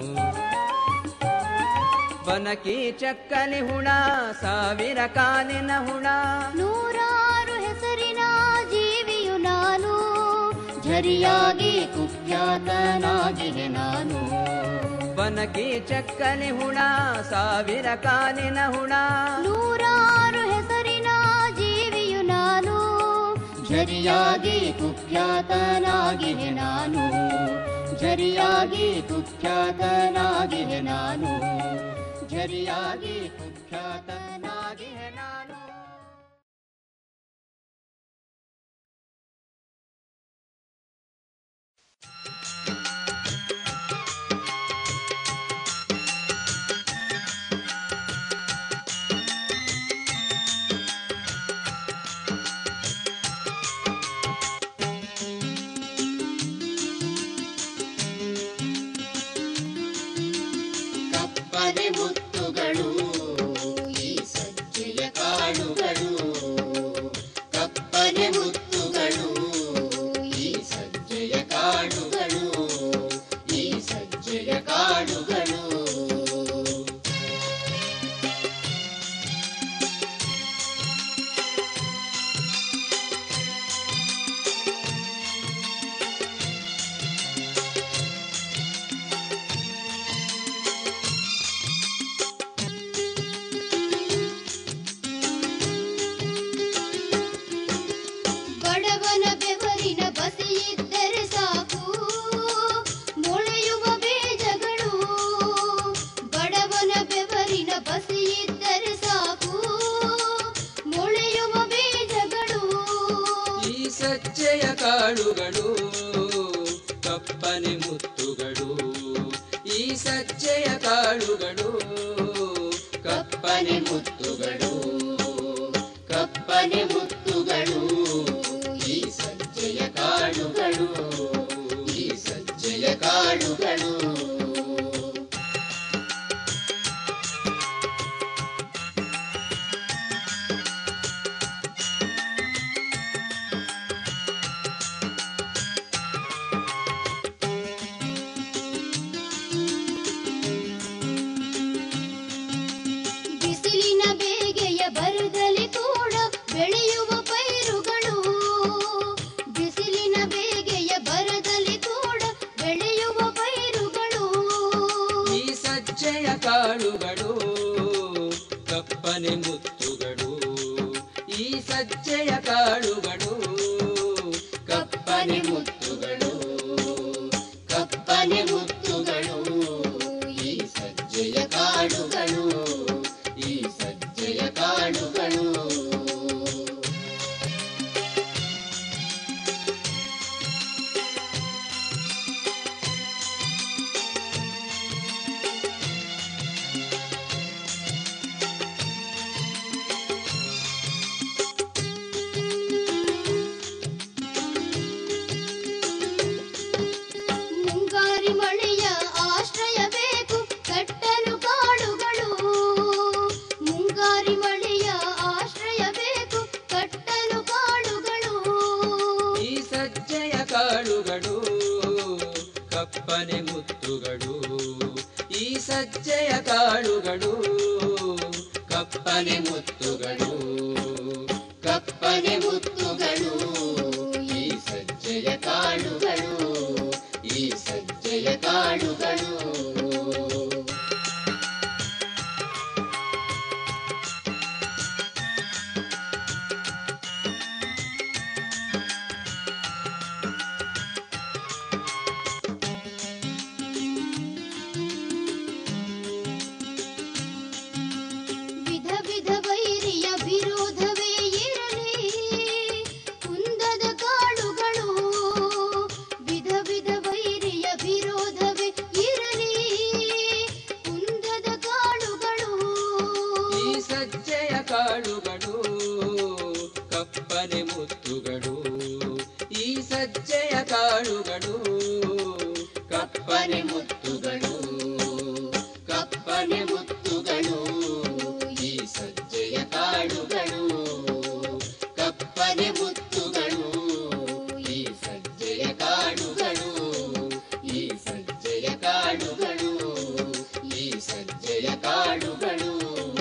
ವನಕಿ ಚಕ್ಕಲಿ ಹುಣ ಸಾವಿರ ಕಾಲಿನ ಹುಣ ನೂರಾರು ಹೆಸರಿನ ಜೀವಿಯು ನಾನು ಝರಿಯಾಗಿ ಕುಖ್ಯಾತನಾಗಿವೆ ನಾನು ವನಕಿ ಚಕ್ಕಲಿ ಹುಣ ಸಾವಿರ ಕಾಲಿನ ಹುಣ ನೂರಾರು ಹೆಸರಿನ ಜೀವಿಯು ನಾನು ಝರಿಯಾಗಿ ಕುಖ್ಯಾತನಾಗಿವೆ ನಾನು ಝರಿಯಾಗಿ ಕುಖ್ಯಾತನಾಗಿವೆ ನಾನು ಝರಿಯಾಗಿ ಕುಖ್ಯಾತನಾಗಿವೆ ನಾನು ಕಪ್ಪನೆ ಮುತ್ತುಗಳು ಈ ಸಜ್ಜೆಯ ಕಾಳ ಕಾಳುಗಳು ಕಪ್ಪನೆ ಮುತ್ತುಗಳು ಈ ಸಜ್ಜೆಯ ಕಾಳುಗಳು ಕಪ್ಪನೆ ಮುತ್ತುಗಳು ಕಪ್ಪನೆ ಮುತ್ತುಗಳು ಈ ಸಜ್ಜೆಯ ಕಾಳುಗಳು ಈ ಸಜ್ಜೆಯ ಕಾಳುಗಳು ಬಿಸಿಲಿನ ಬೇಗೆಯ ಬರದಲ್ಲಿ ಕೂಡ ಬೆಳೆಯುವ ಪೈರುಗಳು ಬಿಸಿಲಿನ ಬೇಗೆಯ ಬರದಲ್ಲಿ ಕೂಡ ಬೆಳೆಯುವ ಪೈರುಗಳು ಈ ಸಜ್ಜೆಯ ಕಾಳುಗಳು ಕಪ್ಪನೆ ಮುತ್ತುಗಳು ಈ ಸಜ್ಜೆಯ ಕಾಳುಗಳು ಕಪ್ಪನೆ ಮುತ್ತುಗಳು ಕಪ್ಪನೆ ಮುತ್ತುಗಳು ಈ ಸಜ್ಜೆಯ ಕಾಳುಗಳು ಈ ಸಜ್ಜೆಯ ಕಾಳುಗಳು ಮುಂಗಾರಿ ಮಳೆಯ ಆಶ್ರಯ ಬೇಕು ಕಟ್ಟಲು ಕಾಡುಗಳು ಮುಂಗಾರಿ ಮಳೆಯ ಆಶ್ರಯ ಬೇಕು ಕಟ್ಟಲು ಕಾಡುಗಳು ಈ ಸಜ್ಜೆಯ ಕಾಳುಗಳು ಕಪ್ಪನೆ ಮುತ್ತುಗಳು ಈ ಸಜ್ಜೆಯ ಕಾಳುಗಳು ಕಪ್ಪನೆ ಮುತ್ತುಗಳು ಕಪ್ಪನೆ ಮುತ್ತುಗಳು ಈ ಸಜ್ಜೆಯ ಕಾಳುಗಳು ಈ ಸಜ್ಜೆಯ ಕಾಳುಗಳು ವಿಧ ವಿಧ ವೈರಿಯ ವಿರೋಧವೇ ಇರಲಿ ಕುಂದದ ಕಾಳುಗಳು ವಿಧ ವಿಧ ವೈರಿಯ ವಿರೋಧವೇ ಇರಲಿ ಕುಂದದ ಕಾಳುಗಳು ಈ ಸಜ್ಜೆಯ ಕಾಳುಗಳು ಕಪ್ಪನೆ ಮುತ್ತುಗಳು ಈ ಸಜ್ಜೆಯ ಕಾಳುಗಳು ಕಪ್ಪನೆ ಮುತ್ತುಗಳು ಕಪ್ಪನೆ ಮುತ್ತುಗಳು ಈ ಸಜ್ಜೆಯ ಕಾಳುಗಳು ಕಪ್ಪನೆ ಮುತ್ತುಗಳು ಈ ಸಜ್ಜೆಯ ಕಾಳುಗಳು ಈ ಸಜ್ಜೆಯ ಕಾಳುಗಳು ಈ ಸಜ್ಜೆಯ ಕಾಳುಗಳು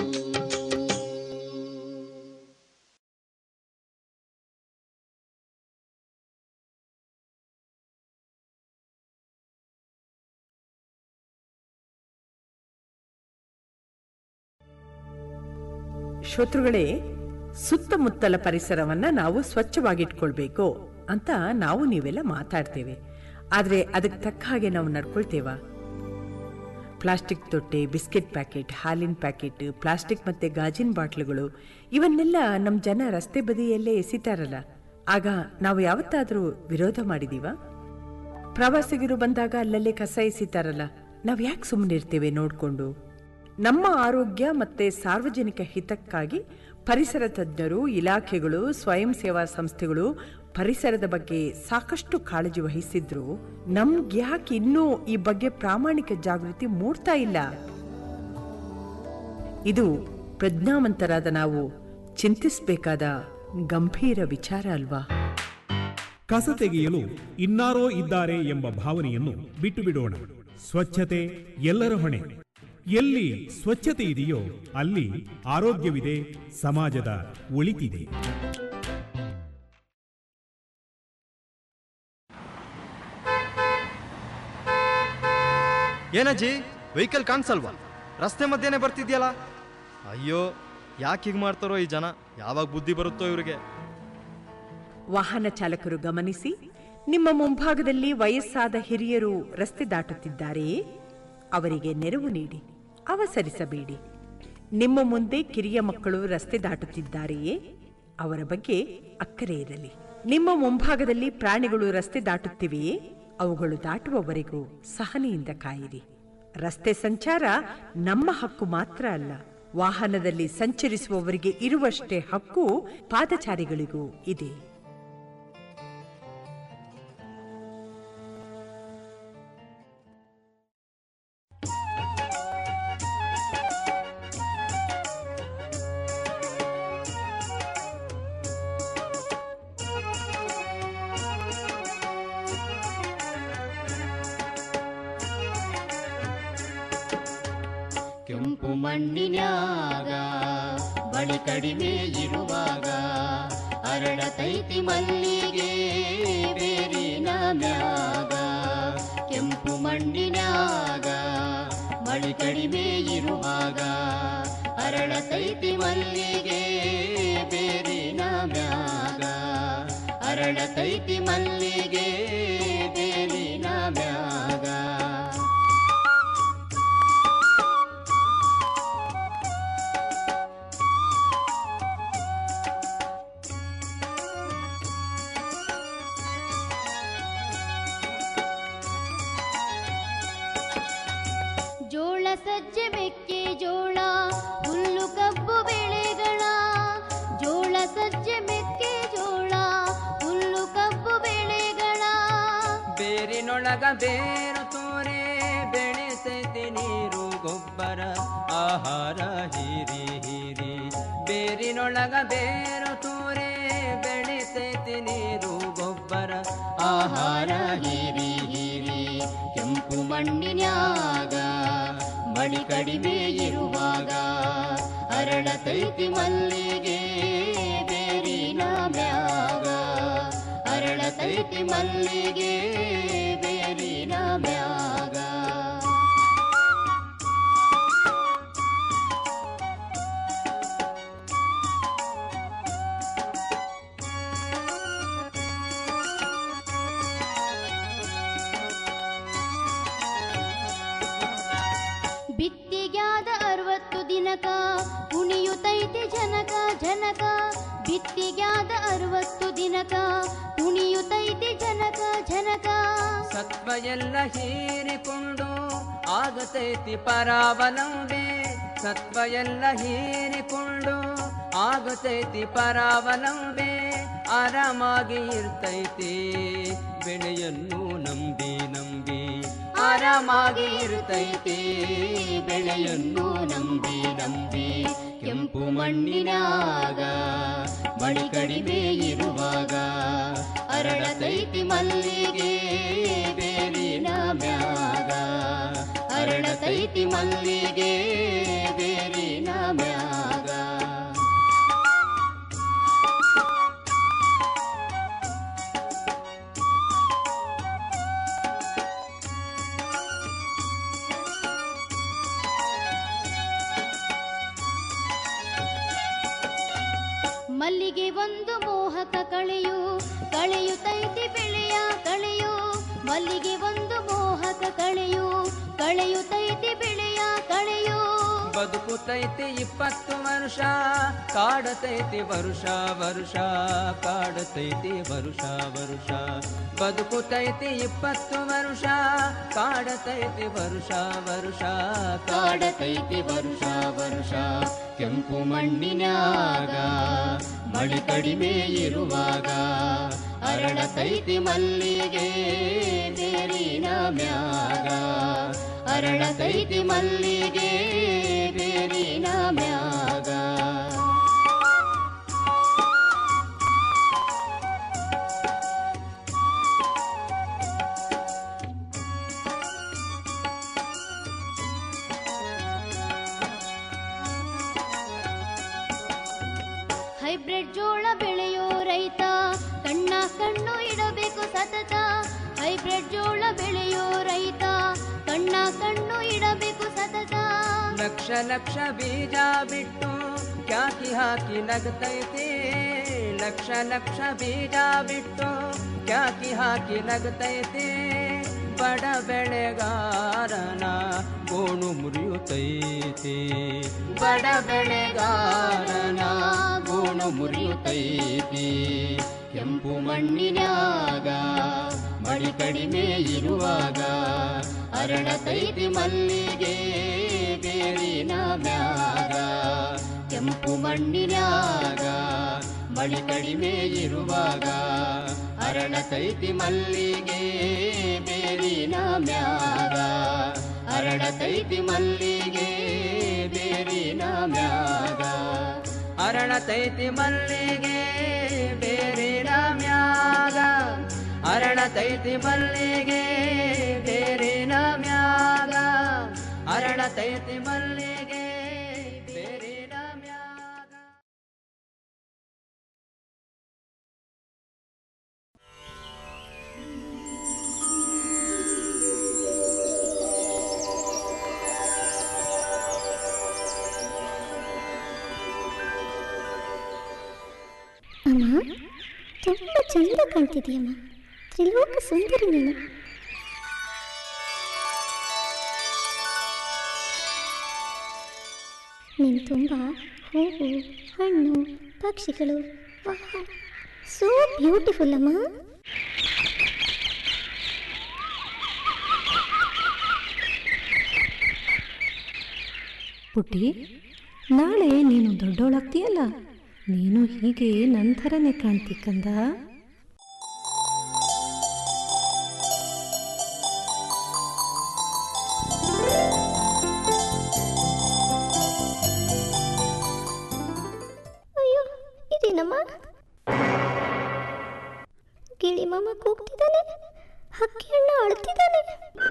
ಶ್ರೋತೃಗಳೇ ಸುತ್ತಮುತ್ತಲ ಪರಿಸರವನ್ನ ನಾವು ಸ್ವಚ್ಛವಾಗಿಟ್ಕೊಳ್ಬೇಕು ಅಂತ ನಾವು ನೀವೆಲ್ಲ ಮಾತಾಡ್ತೇವೆ ಆದ್ರೆ ಅದಕ್ಕೆ ತಕ್ಕ ಹಾಗೆ ನಾವು ನಡ್ಕೊಳ್ತೇವಾ ಪ್ಲಾಸ್ಟಿಕ್ ತೊಟ್ಟೆ ಬಿಸ್ಕೆಟ್ ಪ್ಯಾಕೆಟ್ ಹಾಲಿನ ಪ್ಯಾಕೆಟ್ ಪ್ಲಾಸ್ಟಿಕ್ ಮತ್ತೆ ಗಾಜಿನ ಬಾಟ್ಲುಗಳು ಇವನ್ನೆಲ್ಲ ನಮ್ಮ ಜನ ರಸ್ತೆ ಬದಿಯಲ್ಲೇ ಎಸಿತಾರಲ್ಲ ಆಗ ನಾವು ಯಾವತ್ತಾದರೂ ವಿರೋಧ ಮಾಡಿದೀವಾ ಪ್ರವಾಸಿಗರು ಬಂದಾಗ ಅಲ್ಲಲ್ಲೇ ಕಸ ಎಸಿತಾರಲ್ಲ ನಾವು ಯಾಕೆ ಸುಮ್ಮನಿರ್ತೇವೆ ನೋಡ್ಕೊಂಡು ನಮ್ಮ ಆರೋಗ್ಯ ಮತ್ತೆ ಸಾರ್ವಜನಿಕ ಹಿತಕ್ಕಾಗಿ ಪರಿಸರ ತಜ್ಞರು ಇಲಾಖೆಗಳು ಸ್ವಯಂ ಸೇವಾ ಸಂಸ್ಥೆಗಳು ಪರಿಸರದ ಬಗ್ಗೆ ಸಾಕಷ್ಟು ಕಾಳಜಿ ವಹಿಸಿದ್ರು ನಮ್ಗೆ ಯಾಕೆ ಇನ್ನೂ ಈ ಬಗ್ಗೆ ಪ್ರಾಮಾಣಿಕ ಜಾಗೃತಿ ಮೂಡ್ತಾ ಇಲ್ಲ ಇದು ಪ್ರಜ್ಞಾವಂತರಾದ ನಾವು ಚಿಂತಿಸಬೇಕಾದ ಗಂಭೀರ ವಿಚಾರ ಅಲ್ವಾ ಕಸ ತೆಗೆಯಲು ಇನ್ನಾರೋ ಇದ್ದಾರೆ ಎಂಬ ಭಾವನೆಯನ್ನು ಬಿಟ್ಟು ಬಿಡೋಣ ಸ್ವಚ್ಛತೆ ಎಲ್ಲರ ಹೊಣೆ ಎಲ್ಲಿ ಸ್ವಚ್ಛತೆ ಇದೆಯೋ ಅಲ್ಲಿ ಆರೋಗ್ಯವಿದೆ ಸಮಾಜದ ಒಳಿತಿದೆ ಏನಜ್ಜಿ ವೆಹಿಕಲ್ ಕಾಣಿಸಲ್ವಾ ರಸ್ತೆ ಮಧ್ಯೆನೆ ಬರ್ತಿದ್ಯಲ್ಲ ಅಯ್ಯೋ ಯಾಕೆ ಹೀಗೆ ಮಾಡ್ತಾರೋ ಈ ಜನ ಯಾವಾಗ ಬುದ್ಧಿ ಬರುತ್ತೋ ಇವ್ರಿಗೆ ವಾಹನ ಚಾಲಕರು ಗಮನಿಸಿ ನಿಮ್ಮ ಮುಂಭಾಗದಲ್ಲಿ ವಯಸ್ಸಾದ ಹಿರಿಯರು ರಸ್ತೆ ದಾಟುತ್ತಿದ್ದಾರೆಯೇ ಅವರಿಗೆ ನೆರವು ನೀಡಿ ಅವಸರಿಸಬೇಡಿ ನಿಮ್ಮ ಮುಂದೆ ಕಿರಿಯ ಮಕ್ಕಳು ರಸ್ತೆ ದಾಟುತ್ತಿದ್ದಾರೆಯೇ ಅವರ ಬಗ್ಗೆ ಅಕ್ಕರೆ ಇರಲಿ ನಿಮ್ಮ ಮುಂಭಾಗದಲ್ಲಿ ಪ್ರಾಣಿಗಳು ರಸ್ತೆ ದಾಟುತ್ತಿವೆಯೇ ಅವುಗಳು ದಾಟುವವರೆಗೂ ಸಹನೆಯಿಂದ ಕಾಯಿರಿ ರಸ್ತೆ ಸಂಚಾರ ನಮ್ಮ ಹಕ್ಕು ಮಾತ್ರ ಅಲ್ಲ ವಾಹನದಲ್ಲಿ ಸಂಚರಿಸುವವರಿಗೆ ಇರುವಷ್ಟೇ ಹಕ್ಕು ಪಾದಚಾರಿಗಳಿಗೂ ಇದೆ ಕೆಂಪು ಮಣ್ಣಿನ್ಯಾಗ ಬಳಿ ಕಡಿಮೆ ಇರುವಾಗ ಅರಳತೈತಿ ಮಲ್ಲಿಗೆ ಬೇರಿನ ಮ್ಯಾಗ ಕೆಂಪು ಮಣ್ಣಿನ್ಯಾಗ ಬಳಿ ಕಡಿಮೆ ಇರುವಾಗ ಅರಳತೈತಿ ಮಲ್ಲಿಗೆ ಬೇರಿನ ಮ್ಯಾಗ ಅರಳತೈತಿ ಮಲ್ಲಿಗೆ ಬೇರಿನ ಮ್ಯಾಗ ಜೋಳ ಸಜ್ಜೆ ಮೆಕ್ಕೆ ಜೋಳ ಹುಲ್ಲು ಕಬ್ಬು ಬೆಳೆಗಳ ಜೋಳ ಸಜ್ಜೆ ಮೆಕ್ಕೆ ಜೋಳ ಹುಲ್ಲು ಕಬ್ಬು ಬೆಳೆಗಳ ಬೇರಿನೊಳಗ ಬೇರು ತೋರೆ ಬೆಳೆಸೈತಿ ನೀರು ಗೊಬ್ಬರ ಆಹಾರ ಹೀರಿ ಹೀರಿ ಬೇರಿನೊಳಗ ಬೇರು ತೋರೆ ಬೆಳೆಸೈತಿ ನೀರು ಗೊಬ್ಬರ ಆಹಾರ ಹೀರಿ ಹೀರಿ ಕೆಂಪು ಮಣ್ಣಿನ್ಯಾಗ ಮಳಿ ಕಡಿಮೆ ಇರುವಾಗ ಅರಳತೈತಿ ಮಲ್ಲಿಗೆ ಬೇರಿನ ಮ್ಯಾಗ ಅರಳತೈತಿ ಮಲ್ಲಿಗೆ ಬೇರಿನ ಮ್ಯಾಗ ಬಿತ್ತಿಗ್ಯಾದ ಅರವತ್ತು ದಿನಕ ಕುಣಿಯುತ್ತೈತಿ ಜನಕ ಜನಕ ಬಿತ್ತಿಗ್ಯಾದ ಅರವತ್ತು ದಿನಕ ಕುಣಿಯುತ್ತೈತಿ ಜನಕ ಜನಕ ಸತ್ವ ಎಲ್ಲ ಹೀರಿಕೊಂಡು ಆಗತೈತಿ ಪರಾವಲಂಬೆ ಸತ್ವ ಎಲ್ಲ ಹೀರಿಕೊಂಡು ಆಗತೈತಿ ಪರಾವಲಂಬೆ ಆರಾಮಾಗಿ ಇರ್ತೈತಿ ಬೆಳೆಯನ್ನು ನಂಬಿ ನಂಬಿ ಆರಾಮಾಗಿ ಇರ್ತೈತಿ ಬೆಳೆಯನ್ನು ನಂಬಿ ನಂಬಿ ಕೆಂಪು ಮಣ್ಣಿನಾಗ ಮಳಿ ಕಡಿಮೆ ಇರುವಾಗ ಅರಳತೈತಿ ಮಲ್ಲಿಗೆ ಬೇರಿನ ಮ್ಯಾಗ ಅರಳತೈತಿ ಮಲ್ಲಿಗೆ ಬೇರಿನ ಮ್ಯಾಗ ಮಲ್ಲಿಗೆ ಒಂದು ಮೋಹಕ ಕಳೆಯು ಕಳೆಯುತ್ತೈತಿ ಬೆಳೆಯ ಕಳೆಯು ಮಲ್ಲಿಗೆ ಒಂದು ಮೋಹಕ ಕಳೆಯು ಕಳೆಯುತ್ತೈತಿ ಬೆಳೆಯ ಕಳೆಯು ಬದುಕುತೈತಿ ಇಪ್ಪತ್ತು ವರ್ಷ ಕಾಡತೈತಿ ವರುಷ ವರುಷ ಕಾಡತೈತಿ ವರುಷ ವರುಷ ಬದುಕುತೈತಿ ಇಪ್ಪತ್ತು ವರ್ಷ ಕಾಡತೈತಿ ವರುಷ ವರುಷ ಕಾಡತೈತಿ ವರುಷ ವರುಷ ಕೆಂಪು ಮಣ್ಣಿನ್ಯಾಗ ಮಳಿ ಕಡಿಮೆ ಇರುವಾಗ ಅರಳತೈತಿ ಮಲ್ಲಿಗೆ ಬೇರಿನ ಮ್ಯಾಗ ಅರಳತೈತಿ ಮಲ್ಲಿಗೆ ಬೇರಿನ ಮ್ಯಾಗ ಹೈಬ್ರಿಡ್ ಜೋಳ ಬೆಳೆಯೋ ರೈತ ಕಣ್ಣ ಕಣ್ಣು ಇಡಬೇಕು ಸತತ ಹೈಬ್ರಿಡ್ ಜೋಳ ಬೆಳೆಯೋ ರೈತ ಕಣ್ಣ ಕಣ್ಣು ಇಡಬೇಕು ಸತತ ಲಕ್ಷ ಲಕ್ಷ ಬೀಜ ಬಿಟ್ಟು ಕ್ಯಾಕಿ ಹಾಕಿ ನಗತೈತಿ ಲಕ್ಷ ಲಕ್ಷ ಬೀಜ ಬಿಟ್ಟು ಕ್ಯಾಕಿ ಹಾಕಿ ನಗತೈತಿ ಬಡ ಬೆಳೆಗಾರನ ಗೋಣು ಮುರಿಯುತ್ತೈತಿ ಬಡ ಬೆಳೆಗಾರನ ಗೋಣು ಮುರಿಯುತ್ತೈತಿ ಕೆಂಪು ಮಣ್ಣಿನ್ಯಾಗ ಮಳಿ ಕಡಿಮೆ ಇರುವಾಗ ಅರಳತೈತಿ ಮಲ್ಲಿಗೆ ಬೇರಿನ ಮ್ಯಾಗ ಕೆಂಪು ಮಣ್ಣಿನ್ಯಾಗ ಮಳಿ ಕಡಿಮೆ ಇರುವಾಗ ಅರಳತೈತಿ ಮಲ್ಲಿಗೆ ಬೇರಿನ ಮ್ಯಾಗ ಅರಳತೈತಿ ಮಲ್ಲಿಗೆ ಬೇರಿನ ಮ್ಯಾಗ ಅರಳತೈತಿ ಮಲ್ಲಿಗೆ ಬೇರಿನ ಮ್ಯಾಗ ಅರಳತೈತಿ ಮಲ್ಲಿಗೆ ಬೇರಿನ ಮ್ಯಾಗ ಅರಳತೈತಿ ಮಲ್ಲಿಗೆ ಬೇರಿನ ಮ್ಯಾಗ ಅಮ್ಮ ತುಂಬ ಚಂದ ಕಾಣ್ತಿದೆಯಮ್ಮ ತ್ರಿಲೋಕ ಸುಂದರಿ ನೀನು ನೀನು ತುಂಬ ಹೂವು ಹಣ್ಣು ಪಕ್ಷಿಗಳು ಸೋ ಬ್ಯೂಟಿಫುಲ್ ಅಮ್ಮ ಪುಟ್ಟಿ ನಾಳೆ ನೀನು ದೊಡ್ಡವಳಾಗ್ತೀಯಲ್ಲ ನೀನು ಹೀಗೆ ನನ್ನ ಥರನೇ ಕಾಣ್ತಿ ಕಂದ ಅಯ್ಯೋ ಇದೇನಮ್ಮ ಗಿಳಿ ಮಾಮ ಕೂಗ್ತಿದ್ದಾನೆ ಹಕ್ಕಿ ಅಣ್ಣ ಅಳ್ತಿದ್ದಾನೆ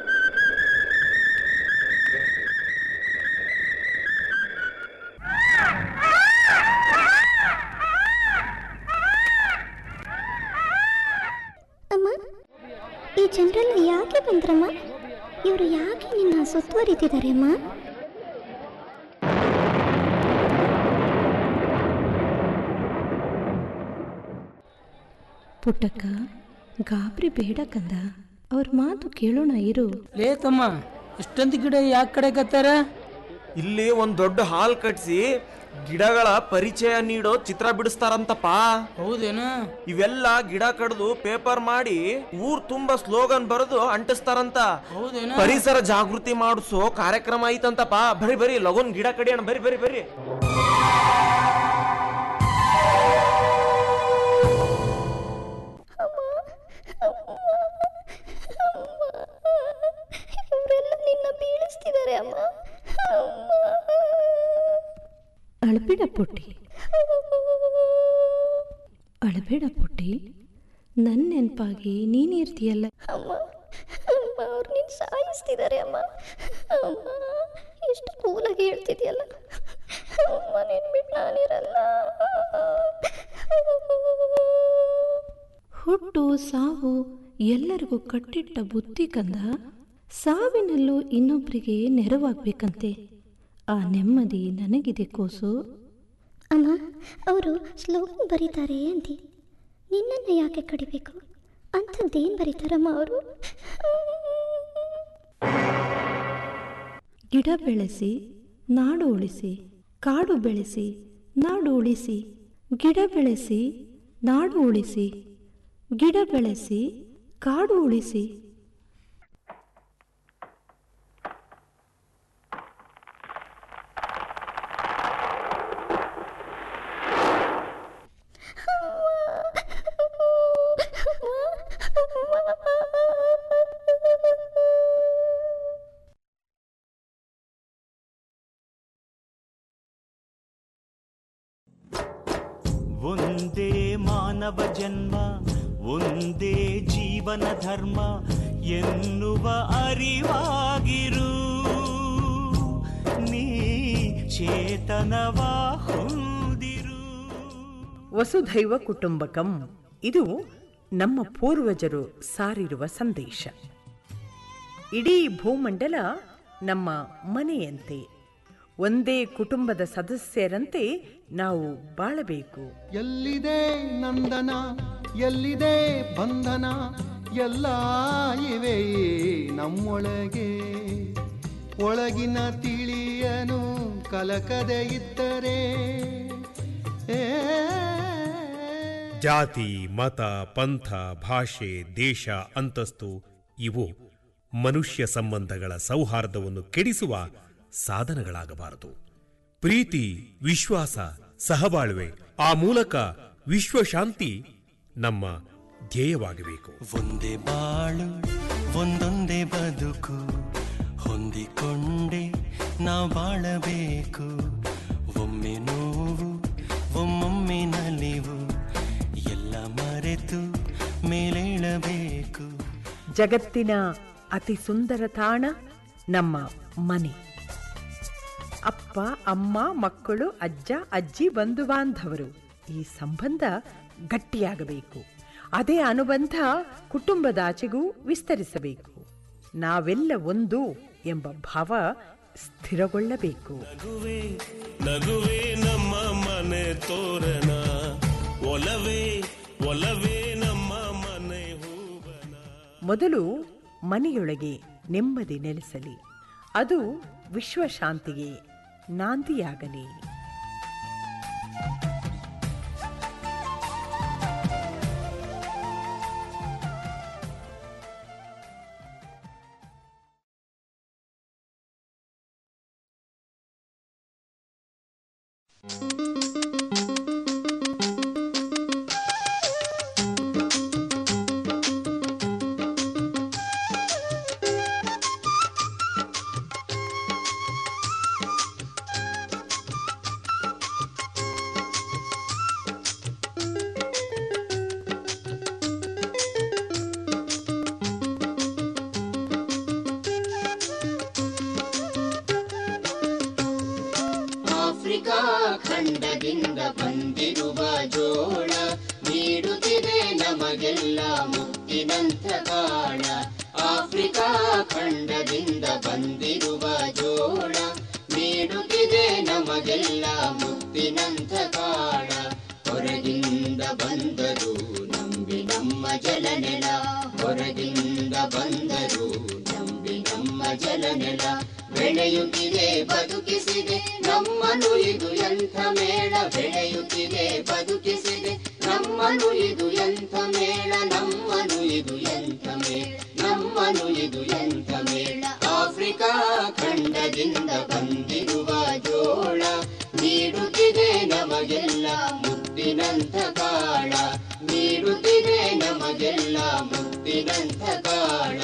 ಅಮ್ಮ ಈ ಜನರೆಲ್ಲ ಯಾಕೆ ಬಂದ್ರಮ್ಮ ಇವರು ಯಾಕೆ ನಿನ್ನ ಸುತ್ತುವರಿತಿದ್ದಾರೆ ಅಮ್ಮ ಪುಟ್ಟಕ್ಕ ಗಾಬರಿ ಬೇಡ ಕಂದ ಅವ್ರ ಮಾತು ಕೇಳೋಣ ಇರು ಲೇ ತಮ್ಮ ಇಷ್ಟೊಂದು ಗಿಡ ಯಾಕೆ ಕಡೆ ಕತ್ತಾರ ಇಲ್ಲಿ ಒಂದ್ ದೊಡ್ಡ ಹಾಲ್ ಕಟ್ಸಿ ಗಿಡಗಳ ಪರಿಚಯ ನೀಡೋ ಚಿತ್ರ ಬಿಡಿಸ್ತಾರಂತಪ್ಪ ಹೌದೇನ ಇವೆಲ್ಲ ಗಿಡ ಕಡ್ದು ಪೇಪರ್ ಮಾಡಿ ಊರ್ ತುಂಬಾ ಸ್ಲೋಗನ್ ಬರೆದು ಅಂಟಿಸ್ತಾರಂತ ಹೌದೇನ ಪರಿಸರ ಜಾಗೃತಿ ಮಾಡಿಸೋ ಕಾರ್ಯಕ್ರಮ ಐತಂತಪ್ಪ ಬರಿ ಬರಿ ಲಗೋನ್ ಗಿಡ ಕಡಿಯೋಣ ಬರಿ ಬರಿ ಬರಿ ಇವರೆಲ್ಲ ನಿನ್ನ ಬೀಳಿಸ್ತಿದ್ದಾರೆ ಅಮ್ಮ ಅಳಬೇಡ ಪುಟ್ಟಿ ಅಳಬೇಡ ಪುಟ್ಟಿ ನನ್ನ ನೆನಪಾಗಿ ನೀನಿರ್ತೀಯಲ್ಲ ಅಮ್ಮ ಅಮ್ಮ ಅವ್ರು ನಿನ್ನ ಸಾಯಿಸ್ತಿದ್ದಾರೆ ಅಮ್ಮ ಅಮ್ಮ ಎಷ್ಟು ಕೂಲಾಗಿ ಹೇಳ್ತಿದ್ಯಲ್ಲ ಅಮ್ಮ ನಿನ್ ಬಿಟ್ಟು ನಾನಿರಲ್ಲ ಹುಟ್ಟು ಸಾವು ಎಲ್ಲರಿಗೂ ಕಟ್ಟಿಟ್ಟ ಬುತ್ತಿ ಕಂದ ಸಾವಿನಲ್ಲೂ ಇನ್ನೊಬ್ಬರಿಗೆ ನೆರವಾಗ್ಬೇಕಂತೆ ಆ ನೆಮ್ಮದಿ ನನಗಿದೆ ಕೋಸು ಅಮ್ಮ ಅವರು ಸ್ಲೋಗನ್ ಬರೀತಾರೆ ಅಂದಿ ನಿನ್ನನ್ನು ಯಾಕೆ ಕಡಿಬೇಕು ಅಂಥದ್ದೇನು ಬರೀತಾರಮ್ಮ ಅವರು ಗಿಡ ಬೆಳೆಸಿ ನಾಡು ಉಳಿಸಿ ಕಾಡು ಬೆಳೆಸಿ ನಾಡು ಉಳಿಸಿ ಗಿಡ ಬೆಳೆಸಿ ನಾಡು ಉಳಿಸಿ ಗಿಡ ಬೆಳೆಸಿ ಕಾಡು ಉಳಿಸಿ ಒಂದೇ ಮಾನವ ಜನ್ಮ ಒಂದೇ ಜೀವನ ಧರ್ಮ ಎನ್ನುವ ಅರಿವಾಗಿರು ನೀ ಚೇತನವ ಹೊಂದಿರು ವಸುಧೈವ ಕುಟುಂಬಕಂ ಇದು ನಮ್ಮ ಪೂರ್ವಜರು ಸಾರಿರುವ ಸಂದೇಶ ಇಡೀ ಭೂಮಂಡಲ ನಮ್ಮ ಮನೆಯಂತೆ ಒಂದೇ ಕುಟುಂಬದ ಸದಸ್ಯರಂತೆ ನಾವು ಬಾಳಬೇಕು ಎಲ್ಲಿದೆ ನಂದನ ಎಲ್ಲಿದೆ ಬಂಧನ ಎಲ್ಲ ಇವೆ ನಮ್ಮೊಳಗೆ ಒಳಗಿನ ತಿಳಿಯನು ಕಲಕದೆ ಇದ್ದರೆ ಏ ಜಾತಿ ಮತ ಪಂಥ ಭಾಷೆ ದೇಶ ಅಂತಸ್ತು ಇವು ಮನುಷ್ಯ ಸಂಬಂಧಗಳ ಸೌಹಾರ್ದವನ್ನು ಕೆಡಿಸುವ ಸಾಧನಗಳಾಗಬಾರದು ಪ್ರೀತಿ ವಿಶ್ವಾಸ ಸಹಬಾಳ್ವೆ ಆ ಮೂಲಕ ವಿಶ್ವಶಾಂತಿ ನಮ್ಮ ಧ್ಯೇಯವಾಗಬೇಕು ಒಂದೇ ಬಾಳು ಒಂದೊಂದೇ ಬದುಕು ಹೊಂದಿಕೊಂಡೆ ನಾವು ಬಾಳಬೇಕು ಒಮ್ಮೆ ನೋವು ಒಮ್ಮೊಮ್ಮೆ ನಲಿವು ಎಲ್ಲ ಮರೆತು ಮೇಲೇಳಬೇಕು ಜಗತ್ತಿನ ಅತಿ ಸುಂದರ ತಾಣ ನಮ್ಮ ಮನೆ ಅಪ್ಪ ಅಮ್ಮ ಮಕ್ಕಳು ಅಜ್ಜ ಅಜ್ಜಿ ಬಂಧು ಬಾಂಧವರು ಈ ಸಂಬಂಧ ಗಟ್ಟಿಯಾಗಬೇಕು ಅದೇ ಅನುಬಂಧ ಕುಟುಂಬದಾಚೆಗೂ ವಿಸ್ತರಿಸಬೇಕು ನಾವೆಲ್ಲ ಒಂದು ಎಂಬ ಭಾವ ಸ್ಥಿರಗೊಳ್ಳಬೇಕು ನಗುವೆ ನಗುವೆ ನಮ್ಮ ಮನೆ ತೋರಣ ಒಲವೇ ಒಲವೇ ನಮ್ಮ ಮನೆ ಹೂವನ ಮೊದಲು ಮನೆಯೊಳಗೆ ನೆಮ್ಮದಿ ನೆಲೆಸಲಿ ಅದು ವಿಶ್ವಶಾಂತಿಗೆ ನಾಂದಿಯಾಗಲಿ ಆಫ್ರಿಕಾ ಖಂಡದಿಂದ ಬಂದಿರುವ ಜೋಳ ನೀಡುತ್ತಿದೆ ನಮಗೆಲ್ಲ ಮುತ್ತಿನಂಥ ಕಾಳ ಆಫ್ರಿಕಾ ಖಂಡದಿಂದ ಬಂದಿರುವ ಜೋಳ ನೀಡುತ್ತಿದೆ ನಮಗೆಲ್ಲ ಮುತ್ತಿನಂಥ ಕಾಳ ಹೊರಗಿಂದ ಬಂದರು ನಂಬಿ ನಮ್ಮ ಜಲನೆಲ ಹೊರಗಿಂದ ಬಂದರು ನಂಬಿ ನಮ್ಮ ಜಲನೆಲ ಬೆಳೆಯುತ್ತಿದೆ ಬದುಕಿಸಿದೆ ನಮ್ಮನು ಇದು ಎಂಥ ಮೇಳ ಬೆಳೆಯುತ್ತಿದೆ ಬದುಕಿಸಿದೆ ನಮ್ಮನು ಇದು ಎಂಥ ಮೇಳ ನಮ್ಮನು ಇದು ಎಂಥ ಮೇಳ ನಮ್ಮನು ಇದು ಎಂಥ ಮೇಳ ಆಫ್ರಿಕಾ ಖಂಡದಿಂದ ಬಂದಿರುವ ಜೋಳ ನೀಡುತ್ತಿದೆ ನಮಗೆಲ್ಲ ಮುತ್ತಿನಂಥ ಕಾಳ ನೀಡುತ್ತಿದೆ ನಮಗೆಲ್ಲ ಮುತ್ತಿನಂಥ ಕಾಳ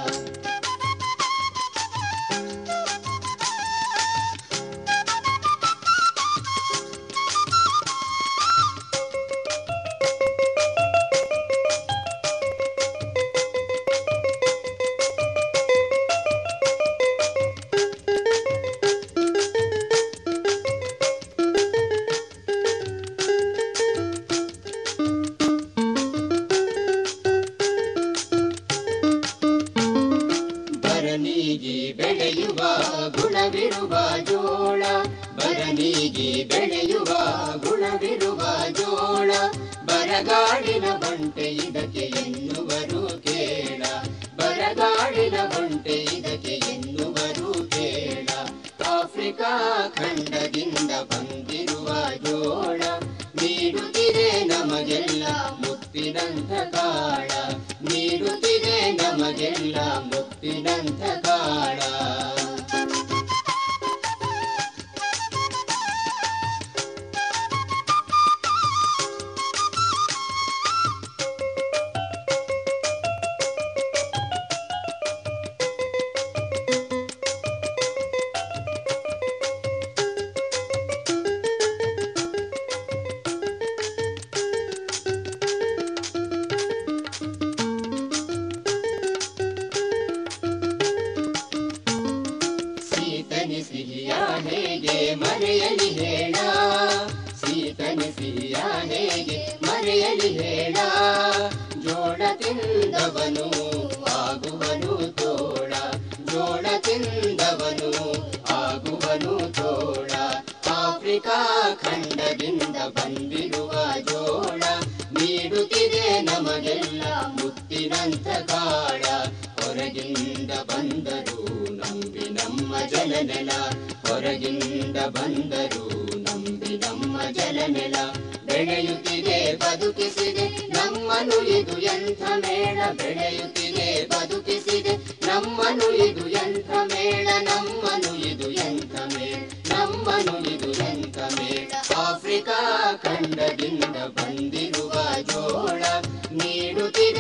ಬರನೀಗಿ ಬೆಳೆಯುವ ಗುಣವಿರುವ ಜೋಳ ಬರನೀಗಿ ಬೆಳೆಯುವ ಗುಣವಿರುವ ಜೋಳ ಬರಗಾಡಿನ ಬಂಟೆ ಇದಕ್ಕೆ ಎನ್ನುವರು ಕೇಳ ಬರಗಾಡಿನ ಬಂಟೆ ಇದಕ್ಕೆ ಎನ್ನುವರು ಕೇಳ ಆಫ್ರಿಕಾ ಖಂಡದಿಂದ ಬಂದಿರುವ ಜೋಳ ನೀಡುತ್ತಿದೆ ನಮಗೆಲ್ಲ ಮುತ್ತಿನಂಥ ಕಾಳ ನೀಡುತ್ತಿದೆ ನಮಗೆಲ್ಲ ಮುತ್ತಿನಂಥ ಕಾಳ ಸೀತನಿ ಸಿಹಿಯ ಹೇಗೆ ಮರೆಯಲಿ ಹೇಳ ಸೀತನಿ ಸಿಹಿಯ ಹೇಗೆ ಮರೆಯಲಿ ಹೇಳ ಜೋಳ ತಿಂದವನು ಆಗುವನು ತೋಳ ಜೋಳ ತಿಂದವನು ಆಗುವನು ತೋಳ ಜಲನೆಲ ಹೊರಗಿಂದ ಬಂದರು ನಂಬಿ ನಮ್ಮ ಜಲನೆಲ ಬೆಳೆಯುತ್ತಿದೆ ಬದುಕಿಸಿದೆ ನಮ್ಮನು ಇದು ಎಂಥ ಮೇಳ ಬೆಳೆಯುತ್ತಿದೆ ಬದುಕಿಸಿದೆ ನಮ್ಮನು ಇದು ಎಂಥ ಮೇಳ ನಮ್ಮನು ಇದು ಎಂಥ ಮೇಳ ನಮ್ಮನು ಇದು